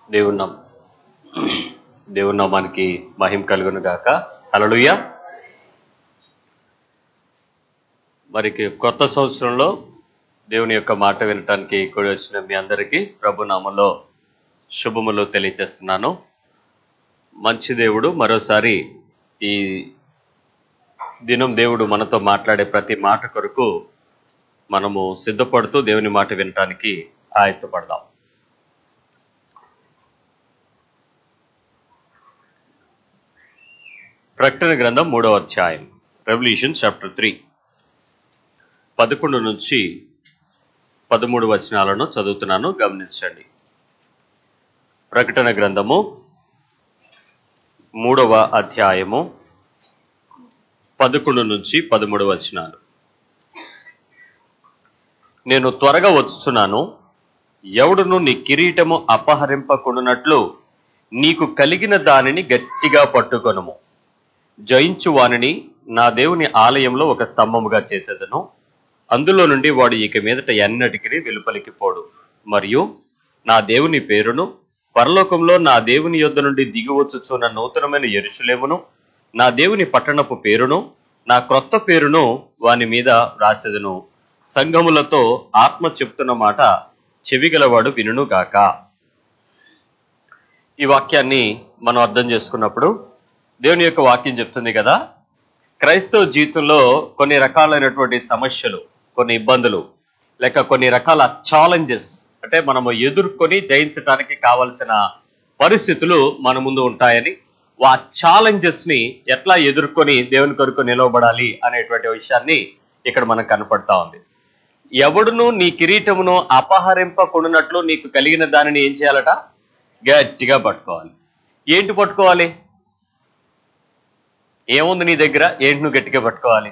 దేవుని నామ దేవుని నామానికి మహిమ కలుగును గాక హల్లెలూయ మరి కొత్త సంవత్సరంలో దేవుని యొక్క మాట వినటానికి కూడి వచ్చిన మీ అందరికీ ప్రభు నామంలో శుభములు తెలియజేస్తున్నాను మంచి దేవుడు మరోసారి ఈ దినం దేవుడు మనతో మాట్లాడే ప్రతి మాట కొరకు మనము సిద్ధపడుతూ దేవుని మాట వినటానికి ఆయత్తపడదాం ప్రకటన గ్రంథం మూడవ అధ్యాయం రెవల్యూషన్ చాప్టర్ త్రీ పదకొండు నుంచి పదమూడు వచనాలను చదువుతున్నాను గమనించండి ప్రకటన గ్రంథము మూడవ అధ్యాయము పదకొండు నుంచి పదమూడు వచనాలు నేను త్వరగా వచ్చుచున్నాను ఎవడును నీ కిరీటము అపహరింపకుండానట్లు నీకు కలిగిన దానిని గట్టిగా పట్టుకొనుము జయించు వానిని నా దేవుని ఆలయంలో ఒక స్తంభముగా చేసేదను అందులో నుండి వాడు ఇక మీదట ఎన్నటికి వెలుపలికి పోడు మరియు నా దేవుని పేరును పరలోకంలో నా దేవుని యొద్ద నుండి దిగివచ్చుచున్న నూతనమైన ఎరుషులేమును నా దేవుని పట్టణపు పేరును నా క్రొత్త పేరును వాని మీద రాసేదను సంఘములతో ఆత్మ చెప్తున్న మాట చెవిగలవాడు వినును గాక ఈ వాక్యాన్ని మనం అర్థం చేసుకున్నప్పుడు దేవుని యొక్క వాక్యం చెప్తుంది కదా క్రైస్తవ జీవితంలో కొన్ని రకాలైనటువంటి సమస్యలు కొన్ని ఇబ్బందులు లేక కొన్ని రకాల ఛాలెంజెస్ అంటే మనము ఎదుర్కొని జయించడానికి కావలసిన పరిస్థితులు మన ముందు ఉంటాయని ఆ ఛాలెంజెస్ ని ఎట్లా ఎదుర్కొని దేవుని కొరకు నిలవబడాలి అనేటువంటి విషయాన్ని ఇక్కడ మనకు కనపడతా ఉంది ఎవడును నీ కిరీటమును అపహరింపకుండానట్లు నీకు కలిగిన దానిని ఏం చేయాలట గట్టిగా పట్టుకోవాలి ఏంటి పట్టుకోవాలి ఏముంది నీ దగ్గర ఏంటి నువ్వు గట్టిగా పట్టుకోవాలి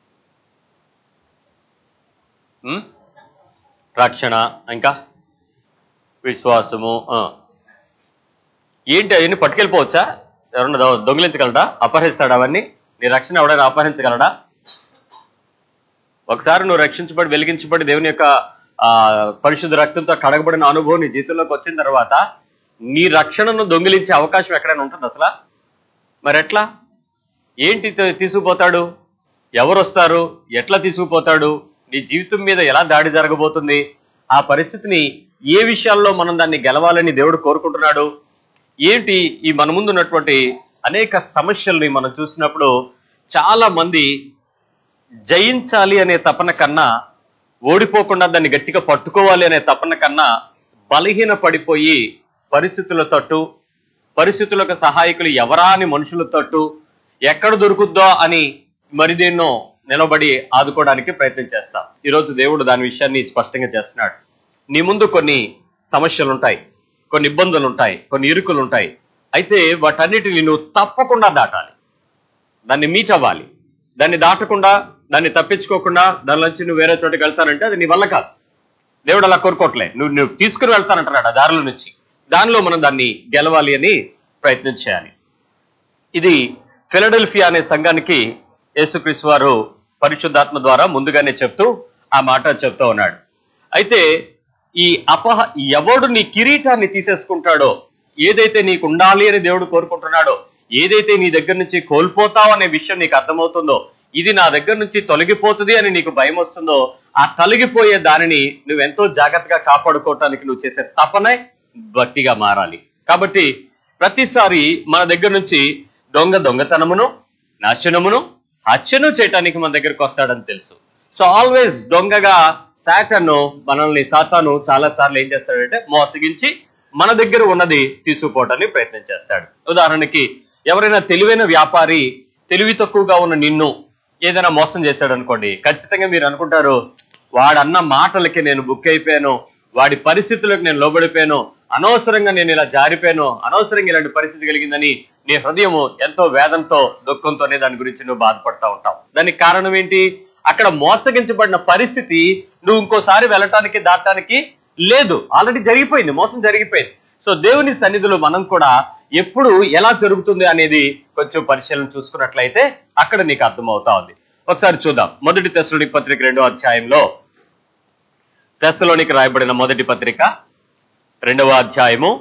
ఉం? రక్షణ ఇంకా విశ్వాసము ఆ. ఏంటి అవన్నీ పట్టుకెళ్ళిపోవచ్చా ఎవరన్నా దొ- దొంగిలించగలడా అపహరిస్తాడా అవన్నీ నీ రక్షణ ఎవడైనా అపహరించగలడా ఒకసారి నువ్వు రక్షించబడి వెలిగించబడి దేవుని యొక్క ఆ పరిశుద్ధ రక్తంతో కడగబడిన అనుభవం నీ జీవితంలోకి వచ్చిన తర్వాత నీ రక్షణను దొంగిలించే అవకాశం ఎక్కడైనా ఉంటుంది అసలు మరి ఎట్లా ఏంటి తీ- తీసుకుపోతాడు ఎవరు వస్తారు ఎట్లా తీసుకుపోతాడు నీ జీవితం మీద ఎలా దాడి జరగబోతుంది ఆ పరిస్థితిని ఏ విషయాల్లో మనం దాన్ని గెలవాలని దేవుడు కోరుకుంటున్నాడు ఏంటి ఈ మన ముందు ఉన్నటువంటి అనేక సమస్యల్ని మనం చూసినప్పుడు చాలా మంది జయించాలి అనే తపన కన్నా ఓడిపోకుండా దాన్ని గట్టిగా పట్టుకోవాలి అనే తపన కన్నా బలహీన పడిపోయి పరిస్థితుల తట్టు పరిస్థితులకు సహాయకులు ఎవరా అని మనుషుల తట్టు ఎక్కడ దొరుకుద్దో అని మరిదేన్నో నిలబడి ఆదుకోవడానికి ప్రయత్నం చేస్తాం ఈరోజు దేవుడు దాని విషయాన్ని స్పష్టంగా చేస్తున్నాడు నీ ముందు కొన్ని సమస్యలు ఉంటాయి కొన్ని ఇబ్బందులు ఉంటాయి కొన్ని ఇరుకులు ఉంటాయి అయితే వాటన్నిటిని నువ్వు తప్పకుండా దాటాలి దాన్ని మీట్ అవ్వాలి దాన్ని దాటకుండా దాన్ని తప్పించుకోకుండా దాని నుంచి నువ్వు వేరే చోటుకి వెళ్తానంటే అది నీ వల్ల కాదు దేవుడు అలా కోరుకోవట్లే నువ్వు నువ్వు తీసుకుని వెళ్తానంటున్నాడు ఆ దారిలో నుంచి దానిలో మనం దాన్ని గెలవాలి అని ప్రయత్నం చేయాలి ఇది ఫిలడెల్ఫియా అనే సంఘానికి యేసుక్రీస్తు వారు పరిశుద్ధాత్మ ద్వారా ముందుగానే చెప్తూ ఆ మాట చెప్తూ ఉన్నాడు అయితే ఈ అపహ ఎవడు నీ కిరీటాన్ని తీసేసుకుంటాడో ఏదైతే నీకు ఉండాలి అని దేవుడు కోరుకుంటున్నాడో ఏదైతే నీ దగ్గర నుంచి కోల్పోతావు అనే విషయం నీకు అర్థమవుతుందో ఇది నా దగ్గర నుంచి తొలగిపోతుంది అని నీకు భయం వస్తుందో ఆ తొలగిపోయే దానిని నువ్వెంతో జాగ్రత్తగా కాపాడుకోవటానికి నువ్వు చేసే తపనే భక్తిగా మారాలి కాబట్టి ప్రతిసారి మన దగ్గర నుంచి దొంగ దొంగతనమును నాశనమును హత్యను చేయటానికి మన దగ్గరకు వస్తాడని తెలుసు సో ఆల్వేస్ దొంగగా సాటను మనల్ని సాతాను చాలా సార్లు ఏం చేస్తాడంటే మోసగించి మన దగ్గర ఉన్నది తీసుకుపోవటానికి ప్రయత్నం చేస్తాడు ఉదాహరణకి ఎవరైనా తెలివైన వ్యాపారి తెలివి తక్కువగా ఉన్న నిన్ను ఏదైనా మోసం చేశాడు అనుకోండి ఖచ్చితంగా మీరు అనుకుంటారు వాడన్న మాటలకి నేను బుక్ అయిపోయాను వాడి పరిస్థితులకు నేను లోబడిపోయాను అనవసరంగా నేను ఇలా జారిపోయాను అనవసరంగా ఇలాంటి పరిస్థితి కలిగిందని నీ హృదయము ఎంతో వేదంతో దుఃఖంతోనే దాని గురించి నువ్వు బాధపడతా ఉంటావు దానికి కారణం ఏంటి అక్కడ మోసగించబడిన పరిస్థితి నువ్వు ఇంకోసారి వెళ్ళటానికి దాటడానికి లేదు ఆల్రెడీ జరిగిపోయింది మోసం జరిగిపోయింది సో దేవుని సన్నిధిలో మనం కూడా ఎప్పుడు ఎలా జరుగుతుంది అనేది కొంచెం పరిశీలన చూసుకున్నట్లయితే అక్కడ నీకు అర్థమవుతా ఉంది ఒకసారి చూద్దాం మొదటి తెశలోనిక పత్రిక రెండో అధ్యాయంలో తెశలోనికి రాయబడిన మొదటి పత్రిక రెండవ అధ్యాయము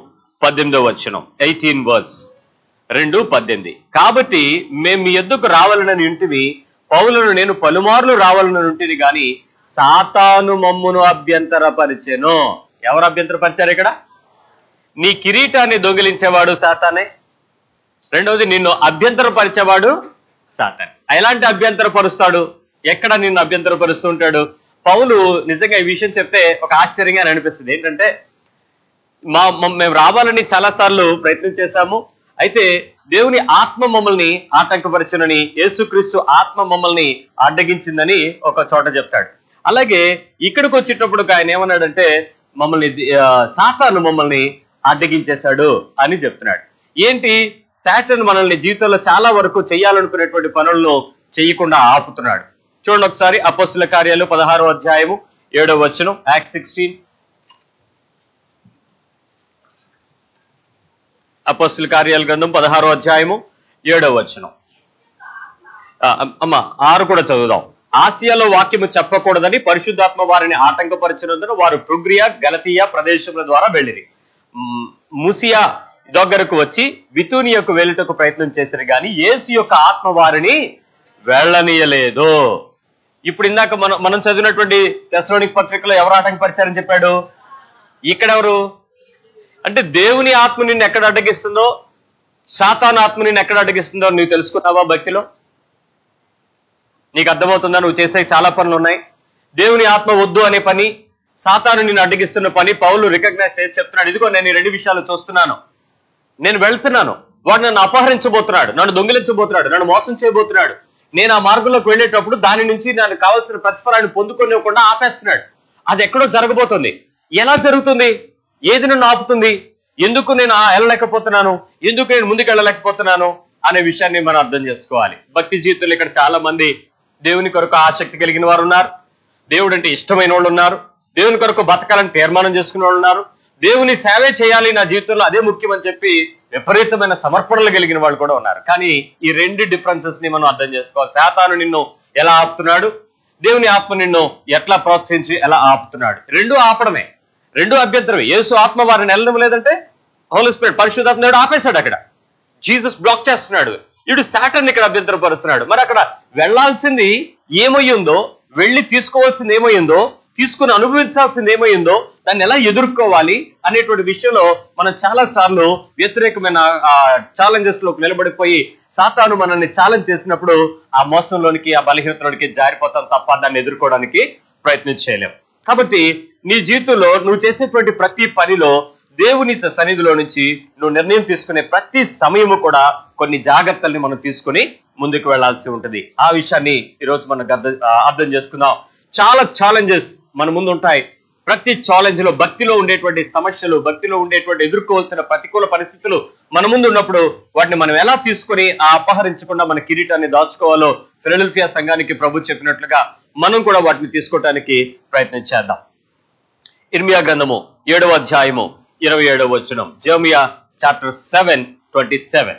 పద్దెనిమిదో వచనం ఎయిటీన్ వర్స్ రెండు పద్దెనిమిది కాబట్టి మేము మీ ఎద్దుకు రావాలని ఇంటివి పౌలను నేను పలుమార్లు రావాలని ఉంటిని గాని సాతాను మమ్మును అభ్యంతరపరిచెను ఎవరు అభ్యంతరపరిచారు ఇక్కడ నీ కిరీటాన్ని దొంగిలించేవాడు సాతానే రెండవది నిన్ను అభ్యంతరపరిచేవాడు సాతాన్ ఎలాంటి అభ్యంతరపరుస్తాడు ఎక్కడ నిన్ను అభ్యంతరపరుస్తూ ఉంటాడు పౌలు నిజంగా ఈ విషయం చెప్తే ఒక ఆశ్చర్యంగా అనిపిస్తుంది ఏంటంటే మా మ- మేము రావాలని చాలా సార్లు ప్రయత్నం చేశాము అయితే దేవుని ఆత్మ మమ్మల్ని ఆటంకపరచునని యేసుక్రీస్తు ఆత్మ మమ్మల్ని అడ్డగించిందని ఒక చోట చెప్తాడు అలాగే ఇక్కడికి వచ్చేటప్పుడు ఆయన ఏమన్నాడంటే మమ్మల్ని ఆ, సాతాను మమ్మల్ని అడ్డగించేశాడు అని చెప్తున్నాడు ఏంటి సాటన్ మనల్ని జీవితంలో చాలా వరకు చేయాలనుకునేటువంటి పనులను చేయకుండా ఆపుతున్నాడు చూడండి ఒకసారి అపోస్తుల కార్యాలు పదహారో అధ్యాయము ఏడో వచనం యాక్ట్ సిక్స్టీన్ అపోస్తుల కార్యాల గ్రంథం పదహారో అధ్యాయము ఏడో వచనం ఆ, అమ్మ ఆరు కూడా చదువుదాం ఆసియాలో వాక్యము చెప్పకూడదని పరిశుద్ధాత్మ వారిని ఆటంకపరిచినందున వారు ప్రుగ్రియా గలతీయ ప్రదేశముల ద్వారా వెళ్ళిరి మ్, ముసియా దగ్గరకు వచ్చి వితూనియకు వెళ్ళుటకు ప్రయత్నం చేశారు కానీ యేసు యొక్క ఆత్మ వారిని వెళ్ళనీయలేదు ఇప్పుడు ఇందాక మనం మనం చదివినటువంటి తెసలోనిక్ పత్రికలో ఎవరు ఆటంకపరిచారని చెప్పాడు ఇక్కడెవరు అంటే దేవుని ఆత్మ నిన్ను ఎక్కడ అడ్డగిస్తుందో సాతాను ఆత్మ నిన్ను ఎక్కడ అడ్డగిస్తుందో నువ్వు తెలుసుకున్నావా భక్తిలో నీకు అర్థమవుతుందా నువ్వు చేసే చాలా పనులు ఉన్నాయి దేవుని ఆత్మ వద్దు అనే పని సాతాను నిన్ను అడ్డగిస్తున్న పని పౌలు రికగ్నైజ్ చేసి చెప్తున్నాడు ఇదిగో నేను ఈ రెండు విషయాలు చూస్తున్నాను నేను వెళ్తున్నాను వాడు నన్ను అపహరించబోతున్నాడు నన్ను దొంగిలించబోతున్నాడు నన్ను మోసం చేయబోతున్నాడు నేను ఆ మార్గంలోకి వెళ్ళేటప్పుడు దాని నుంచి నాకు కావాల్సిన ప్రతిఫలాన్ని పొందుకోనివ్వకుండా ఆపేస్తున్నాడు అది ఎక్కడో జరగబోతుంది ఎలా జరుగుతుంది ఏది నన్ను ఆపుతుంది ఎందుకు నేను ఆ వెళ్ళలేకపోతున్నాను ఎందుకు నేను ముందుకు వెళ్ళలేకపోతున్నాను అనే విషయాన్ని మనం అర్థం చేసుకోవాలి భక్తి జీవితంలో ఇక్కడ చాలా మంది దేవుని కొరకు ఆసక్తి కలిగిన వారు ఉన్నారు దేవుడు అంటే ఇష్టమైన వాళ్ళు ఉన్నారు దేవుని కొరకు బతకాలని తీర్మానం చేసుకునే వాళ్ళు ఉన్నారు దేవుని సేవే చేయాలి నా జీవితంలో అదే ముఖ్యమని చెప్పి విపరీతమైన సమర్పణలు కలిగిన వాళ్ళు కూడా ఉన్నారు కానీ ఈ రెండు డిఫరెన్సెస్ ని మనం అర్థం చేసుకోవాలి శాతాను నిన్ను ఎలా ఆపుతున్నాడు దేవుని ఆత్మ నిన్ను ఎట్లా ప్రోత్సహించి ఎలా ఆపుతున్నాడు రెండు ఆపడమే రెండు అభ్యంతరమే యేసు ఆత్మ వారిని వెళ్ళడం లేదంటే హోలీ స్పిరిట్ పరిశుద్ధాత్మ దేవుడు ఆపేశాడు అక్కడ జీసస్ బ్లాక్ చేస్తున్నాడు ఇడు సాటన్ ఇక్కడ అభ్యంతరపరుస్తున్నాడు మరి అక్కడ వెళ్లాల్సింది ఏమయ్యిందో వెళ్ళి తీసుకోవాల్సింది ఏమయ్యిందో తీసుకుని అనుభవించాల్సింది ఏమయ్యిందో దాన్ని ఎలా ఎదుర్కోవాలి అనేటువంటి విషయంలో మనం చాలా సార్లు వ్యతిరేకమైన ఛాలెంజెస్ లోకి నిలబడిపోయి సాతాను మనల్ని ఛాలెంజ్ చేసినప్పుడు ఆ మోసంలోనికి ఆ బలహీనతలోనికి జారిపోతాం తప్ప దాన్ని ఎదుర్కోవడానికి ప్రయత్నం చేయలేం కాబట్టి నీ జీవితంలో నువ్వు చేసేటువంటి ప్రతి పనిలో దేవుని సన్నిధిలో నుంచి నువ్వు నిర్ణయం తీసుకునే ప్రతి సమయము కూడా కొన్ని జాగ్రత్తల్ని మనం తీసుకుని ముందుకు వెళ్లాల్సి ఉంటుంది ఆ విషయాన్ని ఈరోజు మనం గర్ద- ఆ, అర్థం చేసుకుందాం చాలా ఛాలెంజెస్ మన ముందు ఉంటాయి ప్రతి ఛాలెంజ్ లో భక్తిలో ఉండేటువంటి సమస్యలు భక్తిలో ఉండేటువంటి ఎదుర్కోవాల్సిన ప్రతికూల పరిస్థితులు మన ముందు ఉన్నప్పుడు వాటిని మనం ఎలా తీసుకొని ఆ అపహరించకుండా మన కిరీటాన్ని దాచుకోవాలో ఫిలడెల్ఫియా సంఘానికి ప్రభు చెప్పినట్లుగా మనం కూడా వాటిని తీసుకోవటానికి ప్రయత్నం చేద్దాం ఇర్మియా గ్రంథము ఏడవ అధ్యాయము ఇరవై ఏడవ వచనం Jeremiah chapter seven twenty seven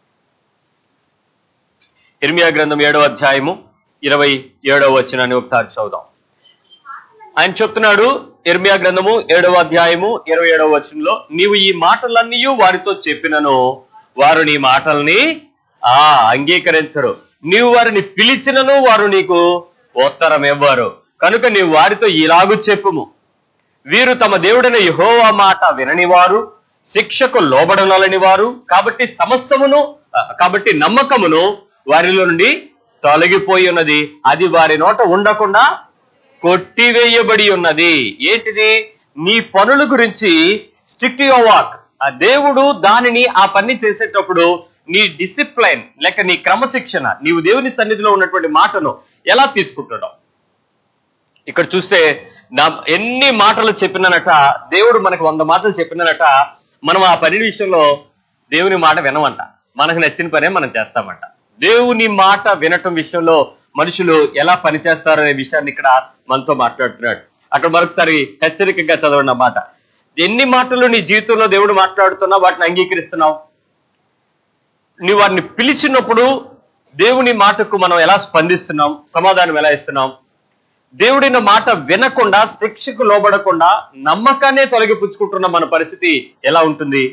ఇర్మియా గ్రంథం ఏడవ అధ్యాయము ఇరవై ఏడవ వచనాన్ని ఒకసారి చదువుదాం ఆయన చెప్తున్నాడు ఇర్మియా గ్రంథము ఏడవ అధ్యాయము ఇరవై ఏడవ వచనంలో నీవు ఈ మాటలన్నీ వారితో చెప్పినను వారు నీ మాటల్ని ఆ అంగీకరించరు నీవు వారిని పిలిచినను వారు నీకు ఉత్తరం ఇవ్వరు కనుక నీవు వారితో ఇలాగు చెప్పుము వీరు తమ దేవుడైన యెహోవా మాట వినని వారు శిక్షకు లోబడనలని వారు కాబట్టి సమస్తమును ఆ, కాబట్టి నమ్మకమును వారిలో నుండి తొలగిపోయి ఉన్నది అది వారి నోట ఉండకుండా కొట్టివేయబడి ఉన్నది ఏంటిది నీ పనుల గురించి స్టిక్ టు వాక్ ఆ దేవుడు దానిని ఆ పని చేసేటప్పుడు నీ డిసిప్లైన్ లేక నీ క్రమశిక్షణ నీవు దేవుని సన్నిధిలో ఉన్నటువంటి మాటను ఎలా తీసుకుంటున్నావు ఇక్కడ చూస్తే నా ఎన్ని మాటలు చెప్పినానట దేవుడు మనకు వంద మాటలు చెప్పినానట మనం ఆ పని విషయంలో దేవుని మాట వినమంట మనకు నచ్చిన పనే మనం చేస్తామంట దేవుని మాట వినటం విషయంలో మనుషులు ఎలా పని చేస్తారనే విషయాన్ని ఇక్కడ మనతో మాట్లాడుతున్నాడు అక్కడ మరొకసారి హెచ్చరికగా చదవండి ఆ మాట ఎన్ని మాటలు నీ జీవితంలో దేవుడు మాట్లాడుతున్నా వాటిని అంగీకరిస్తున్నావు నువ్వు వారిని పిలిచినప్పుడు దేవుని మాటకు మనం ఎలా స్పందిస్తున్నాం సమాధానం ఎలా ఇస్తున్నాం దేవుడిన మాట వినకుండా శిక్షకు లోబడకుండా నమ్మకాన్నే తొలగిపుచ్చుకుంటున్న మన పరిస్థితి ఎలా ఉంటుంది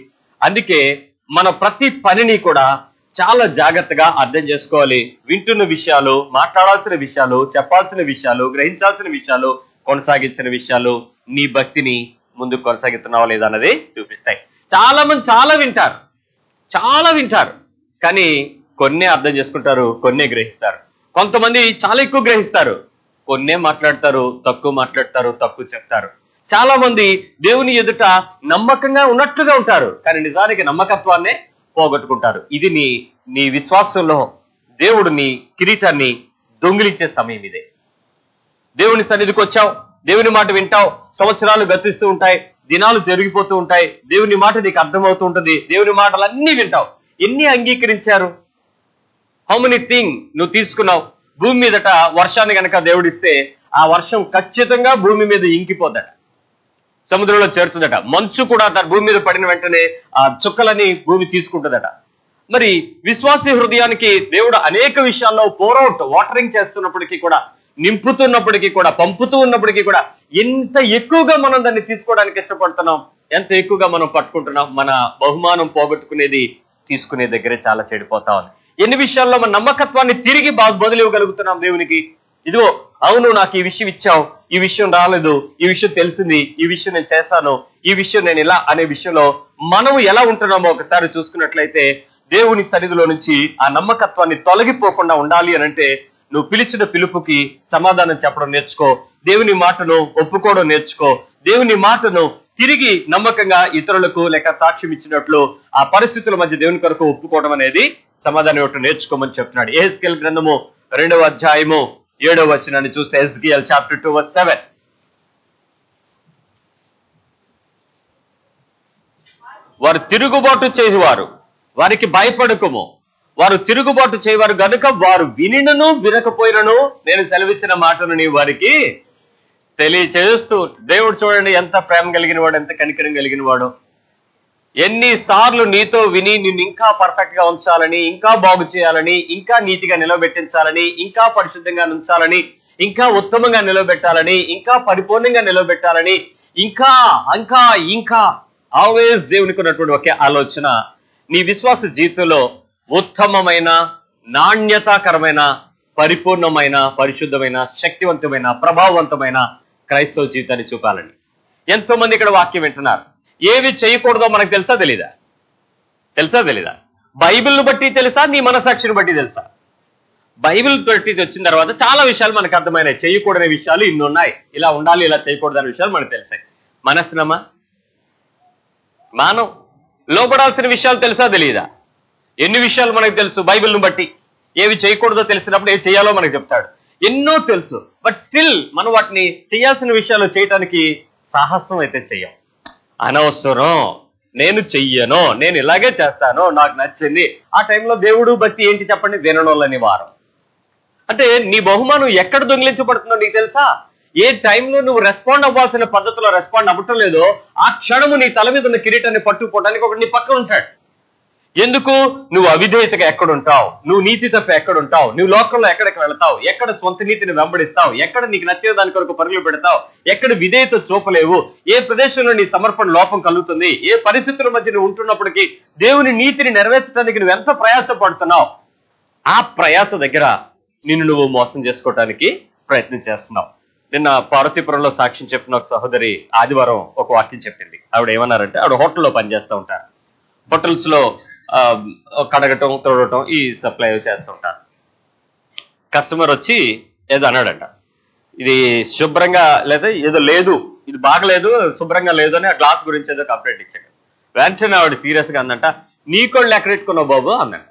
అందుకే మన ప్రతి పనిని కూడా చాలా జాగ్రత్తగా అర్థం చేసుకోవాలి వింటున్న విషయాలు మాట్లాడాల్సిన విషయాలు చెప్పాల్సిన విషయాలు గ్రహించాల్సిన విషయాలు కొనసాగించిన విషయాలు నీ భక్తిని ముందుకు కొనసాగిస్తున్నావా లేదా అన్నది చూపిస్తాయి చాలా మంది చాలా వింటారు చాలా వింటారు కానీ కొన్నే అర్థం చేసుకుంటారు కొన్నే గ్రహిస్తారు కొంతమంది చాలా ఎక్కువ గ్రహిస్తారు కొన్నే మాట్లాడతారు తక్కువ మాట్లాడతారు తక్కువ చెప్తారు చాలా మంది దేవుని ఎదుట నమ్మకంగా ఉన్నట్లుగా ఉంటారు కానీ నిజానికి నమ్మకత్వాన్నే పోగొట్టుకుంటారు ఇది నీ నీ విశ్వాసంలో దేవుడు నీ కిరీటాన్ని దొంగిలించే సమయం ఇదే దేవుని సన్నిధికి వచ్చావు దేవుని మాట వింటావు సంవత్సరాలు గతిస్తూ ఉంటాయి దినాలు జరిగిపోతూ ఉంటాయి దేవుని మాట నీకు అర్థమవుతూ ఉంటుంది దేవుని మాటలు అన్ని వింటావు ఎన్ని అంగీకరించారు హౌ మెనీ థింగ్ నువ్వు తీసుకున్నావు భూమి మీదట వర్షాన్ని గనక దేవుడిస్తే ఆ వర్షం ఖచ్చితంగా భూమి మీద ఇంకిపోద్దట సముద్రంలో చేరుతుందట మంచు కూడా దాని భూమి మీద పడిన వెంటనే ఆ చుక్కలని భూమి తీసుకుంటుందట మరి విశ్వాసీ హృదయానికి దేవుడు అనేక విషయాల్లో పోరౌట్ వాటరింగ్ చేస్తున్నప్పటికీ కూడా నింపుతున్నప్పటికీ కూడా పంపుతూ ఉన్నప్పటికీ కూడా ఎంత ఎక్కువగా మనం దాన్ని తీసుకోవడానికి ఇష్టపడుతున్నాం ఎంత ఎక్కువగా మనం పట్టుకుంటున్నాం మన బహుమానం పోగొట్టుకునేది తీసుకునే దగ్గరే చాలా చెడిపోతా ఉంది ఎన్ని విషయాల్లో మన నమ్మకత్వాన్ని తిరిగి బాగా బదులివ్వగలుగుతున్నాం దేవునికి ఇదిగో అవును నాకు ఈ విషయం ఇచ్చావు ఈ విషయం రాలేదు ఈ విషయం తెలిసింది ఈ విషయం నేను చేశాను ఈ విషయం నేను ఇలా అనే విషయంలో మనము ఎలా ఉంటున్నామో ఒకసారి చూసుకున్నట్లయితే దేవుని సన్నిధిలో నుంచి ఆ నమ్మకత్వాన్ని తొలగిపోకుండా ఉండాలి అని అంటే నువ్వు పిలిచిన పిలుపుకి సమాధానం చెప్పడం నేర్చుకో దేవుని మాటను ఒప్పుకోవడం నేర్చుకో దేవుని మాటను తిరిగి నమ్మకంగా ఇతరులకు లేక సాక్ష్యం ఇచ్చినట్లు ఆ పరిస్థితుల మధ్య దేవుని కొరకు ఒప్పుకోవడం అనేది సమాధానం ఇవ్వటం నేర్చుకోమని చెప్తున్నాడు ఏఎస్కెల్ గ్రంథము రెండవ అధ్యాయము ఏడవ వచనాన్ని చూస్తే Ezekiel chapter two verse seven వారు తిరుగుబాటు చేసేవారు వారికి భయపడకము వారు తిరుగుబాటు చేయవారు గనుక వారు వినినను వినకపోయినను నేను సెలవిచ్చిన మాటను నీ వారికి తెలియచేస్తూ దేవుడు చూడండి ఎంత ప్రేమ కలిగిన వాడు ఎంత కనికరం కలిగిన వాడు ఎన్నిసార్లు నీతో విని నిన్ను ఇంకా పర్ఫెక్ట్ గా ఉంచాలని ఇంకా బాగు చేయాలని ఇంకా నీతిగా నిలబెట్టించాలని ఇంకా పరిశుద్ధంగా ఉంచాలని ఇంకా ఉత్తమంగా నిలబెట్టాలని ఇంకా పరిపూర్ణంగా నిలబెట్టాలని ఇంకా ఇంకా ఇంకా ఆల్వేస్ దేవునికి ఉన్నటువంటి ఒకే ఆలోచన నీ విశ్వాస జీవితంలో ఉత్తమమైన నాణ్యతాకరమైన పరిపూర్ణమైన పరిశుద్ధమైన శక్తివంతమైన ప్రభావవంతమైన క్రైస్తవ జీవితాన్ని చూపాలని ఎంతో మంది ఇక్కడ వాక్యం వింటున్నారు ఏవి చేయకూడదో మనకు తెలుసా తెలీదా తెలుసా తెలీదా బైబిల్ను బట్టి తెలుసా నీ మనసాక్షిని బట్టి తెలుసా బైబిల్ బట్టి వచ్చిన తర్వాత చాలా విషయాలు మనకు అర్థమైనాయి చేయకూడని విషయాలు ఇన్ని ఉన్నాయి ఇలా ఉండాలి ఇలా చేయకూడదు అనే విషయాలు మనకు తెలిసాయి మనస్నమా మానవ్ లోపడాల్సిన విషయాలు తెలుసా తెలియదా ఎన్ని విషయాలు మనకు తెలుసు బైబిల్ను బట్టి ఏవి చేయకూడదో తెలిసినప్పుడు ఏవి చేయాలో మనకు చెప్తాడు ఎన్నో తెలుసు బట్ స్టిల్ మనం వాటిని చేయాల్సిన విషయాలు చేయటానికి సాహసం అయితే చెయ్యం అనవసరం నేను చెయ్యను నేను ఇలాగే చేస్తాను నాకు నచ్చింది ఆ టైంలో దేవుడు భక్తి ఏంటి చెప్పండి వినడంలోని వారం అంటే నీ బహుమానం ఎక్కడ దొంగిలించబడుతుందో నీకు తెలుసా ఏ టైంలో నువ్వు రెస్పాండ్ అవ్వాల్సిన పద్ధతిలో రెస్పాండ్ అవ్వటం లేదో ఆ క్షణము నీ తల మీద ఉన్న కిరీటాన్ని పట్టుకోవడానికి ఒకటి నీ పక్కన ఉంటాడు ఎందుకు నువ్వు అవిధేయతగా ఎక్కడుంటావు నువ్వు నీతి తప్ప ఎక్కడుంటావు నువ్వు లోకంలో ఎక్కడికి వెళతావు ఎక్కడ సొంత నీతిని వెంబడిస్తావు ఎక్కడ నీకు నచ్చిన దాని కొరకు పరుగులు పెడతావు ఎక్కడ విధేయత చూపలేవు ఏ ప్రదేశంలో నీ సమర్పణ లోపం కలుగుతుంది ఏ పరిస్థితుల మధ్య నువ్వు ఉంటున్నప్పటికీ దేవుని నీతిని నెరవేర్చడానికి నువ్వు ఎంత ప్రయాసపడుతున్నావు ఆ ప్రయాస దగ్గర నిన్ను నువ్వు మోసం చేసుకోవటానికి ప్రయత్నం చేస్తున్నావు నిన్న పార్వతీపురంలో సాక్ష్యం చెప్పిన ఒక సహోదరి ఆదివారం ఒక వాక్యం చెప్పింది ఆవిడ ఏమన్నారంటే ఆవిడ హోటల్లో పనిచేస్తూ ఉంటారు హోటల్స్ లో ఆ, కడగటం తోడటం ఈ సప్లై చేస్తూ ఉంటారు కస్టమర్ వచ్చి ఏదో అన్నాడంట ఇది శుభ్రంగా లేదా ఏదో లేదు ఇది బాగలేదు శుభ్రంగా లేదు అని ఆ గ్లాస్ గురించి ఏదో కంప్లైంట్ ఇచ్చాడు వెంటనే ఆవిడ సీరియస్ గా అందంట నీ కోళ్ళు ఎక్కడ పెట్టుకున్నావు బాబు అందంట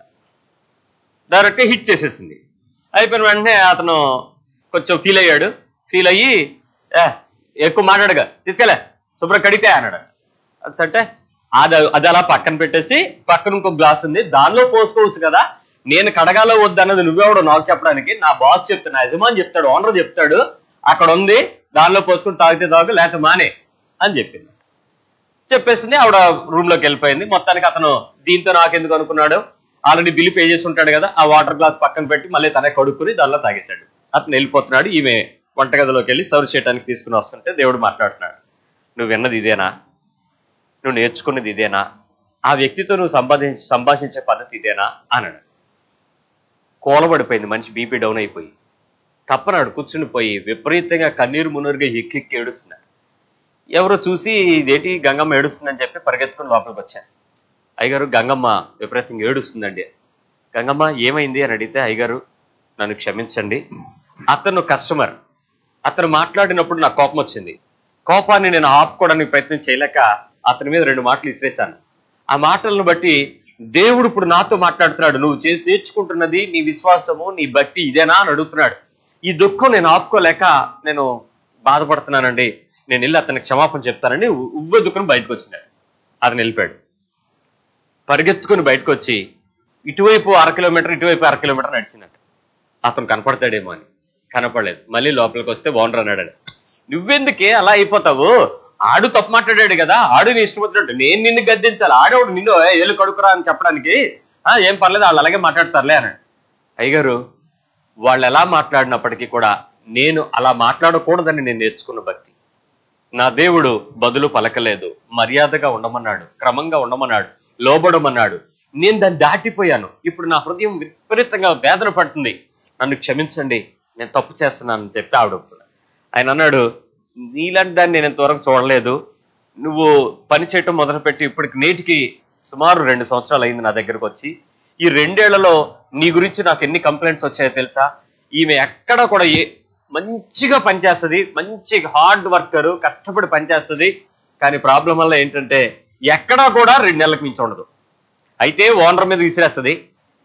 డైరెక్ట్ హిట్ చేసేసింది అయిపోయిన వెంటనే అతను కొంచెం ఫీల్ అయ్యాడు ఫీల్ అయ్యి ఏ ఎక్కువ మాట్లాడగా తీసుకెళ్ళే శుభ్రం కడితే అన్నాడు అంటే అది అది అలా పక్కన పెట్టేసి పక్కన ఇంకో గ్లాస్ ఉంది దానిలో పోసుకోవచ్చు కదా నేను కడగాలో వద్దన్నది నువ్వెవడు నాకు చెప్పడానికి నా బాస్ చెప్తాడు నా యజమాని చెప్తాడు ఓనర్ చెప్తాడు అక్కడ ఉంది దానిలో పోసుకుని తాగితే తాగు లేకపోతే మానే అని చెప్పింది చెప్పేసింది ఆవిడ రూమ్ లోకి వెళ్ళిపోయింది మొత్తానికి అతను దీంతో నాకెందుకు అనుకున్నాడు ఆల్రెడీ బిల్లు పే చేసి ఉంటాడు కదా ఆ వాటర్ గ్లాస్ పక్కన పెట్టి మళ్ళీ తనే కడుక్కుని దానిలో తాగేశాడు అతను వెళ్ళిపోతున్నాడు ఈమె వంటగదిలోకి వెళ్ళి సర్వ్ చేయడానికి తీసుకుని వస్తుంటే దేవుడు మాట్లాడుతున్నాడు నువ్వు విన్నది ఇదేనా నువ్వు నేర్చుకున్నది ఇదేనా ఆ వ్యక్తితో నువ్వు సంపాదించి సంభాషించే పద్ధతి ఇదేనా అన్నాడు కూలబడిపోయింది మనిషి బీపీ డౌన్ అయిపోయి తప్పనాడు కూర్చుని పోయి విపరీతంగా కన్నీరు మున్నీరుగా ఎక్కెక్కి ఏడుస్తున్నాడు ఎవరో చూసి ఇదేంటి గంగమ్మ ఏడుస్తుందని చెప్పి పరిగెత్తుకుని లోపలికి వచ్చాను అయ్యగారు గంగమ్మ విపరీతంగా ఏడుస్తుందండి గంగమ్మ ఏమైంది అని అడిగితే అయ్యగారు నన్ను క్షమించండి అతను కస్టమర్ అతను మాట్లాడినప్పుడు నాకు కోపం వచ్చింది కోపాన్ని నేను ఆపుకోవడానికి ప్రయత్నం చేయలేక అతని మీద రెండు మాటలు ఇసిరేశాను ఆ మాటలను బట్టి దేవుడు ఇప్పుడు నాతో మాట్లాడుతున్నాడు నువ్వు చేసి నేర్చుకుంటున్నది నీ విశ్వాసము నీ భక్తి ఇదేనా అని అడుగుతున్నాడు ఈ దుఃఖం నేను ఆపుకోలేక నేను బాధపడుతున్నానండి నేను వెళ్ళి అతనికి క్షమాపణ చెప్తానని ఉవ్వ దుఃఖం బయటకు వచ్చినాడు అతను వెళ్ళిపోయాడు పరిగెత్తుకుని బయటకు వచ్చి ఇటువైపు అర కిలోమీటర్ ఇటువైపు అర కిలోమీటర్ నడిచినట్టు అతను కనపడతాడేమో అని కనపడలేదు మళ్ళీ లోపలికి వస్తే బాగుండరు అన్నాడు నువ్వెందుకే అలా అయిపోతావు ఆడు తప్పు మాట్లాడాడు కదా ఆడు నీ ఇష్టం వచ్చినట్టు నేను నిన్ను గద్దించాలి ఆడవాడు నిన్ను "ఏ, ఏళ్ళు కడుకురా అని చెప్పడానికి "ఆ, ఏం పర్లేదు వాళ్ళు అలాగే మాట్లాడతారులే అన్నాడు అయ్యగారు వాళ్ళు ఎలా మాట్లాడినప్పటికీ కూడా నేను అలా మాట్లాడకూడదని నేను నేర్చుకున్న భక్తి నా దేవుడు బదులు పలకలేదు మర్యాదగా ఉండమన్నాడు క్రమంగా ఉండమన్నాడు లోబడమన్నాడు నేను దాన్ని దాటిపోయాను ఇప్పుడు నా హృదయం విపరీతంగా వేదన పడుతుంది నన్ను క్షమించండి నేను తప్పు చేస్తున్నానని చెప్పి ఆవిడ ఒప్పుకున్నాడు. ఆయన అన్నాడు నీలాంటి దాన్ని నేను ఇంతవరకు చూడలేదు నువ్వు పని చేయటం మొదలుపెట్టి ఇప్పటికి నేటికి సుమారు రెండు సంవత్సరాలు అయింది నా దగ్గరకు వచ్చి ఈ రెండేళ్లలో నీ గురించి నాకు ఎన్ని కంప్లైంట్స్ వచ్చాయో తెలుసా ఈమె ఎక్కడ కూడా ఏ మంచిగా పనిచేస్తుంది మంచి హార్డ్ వర్కర్ కష్టపడి పనిచేస్తుంది కానీ ప్రాబ్లం వల్ల ఏంటంటే ఎక్కడా కూడా రెండు నెలలకు మించి ఉండదు అయితే ఓనర్ మీద విసిరేస్తుంది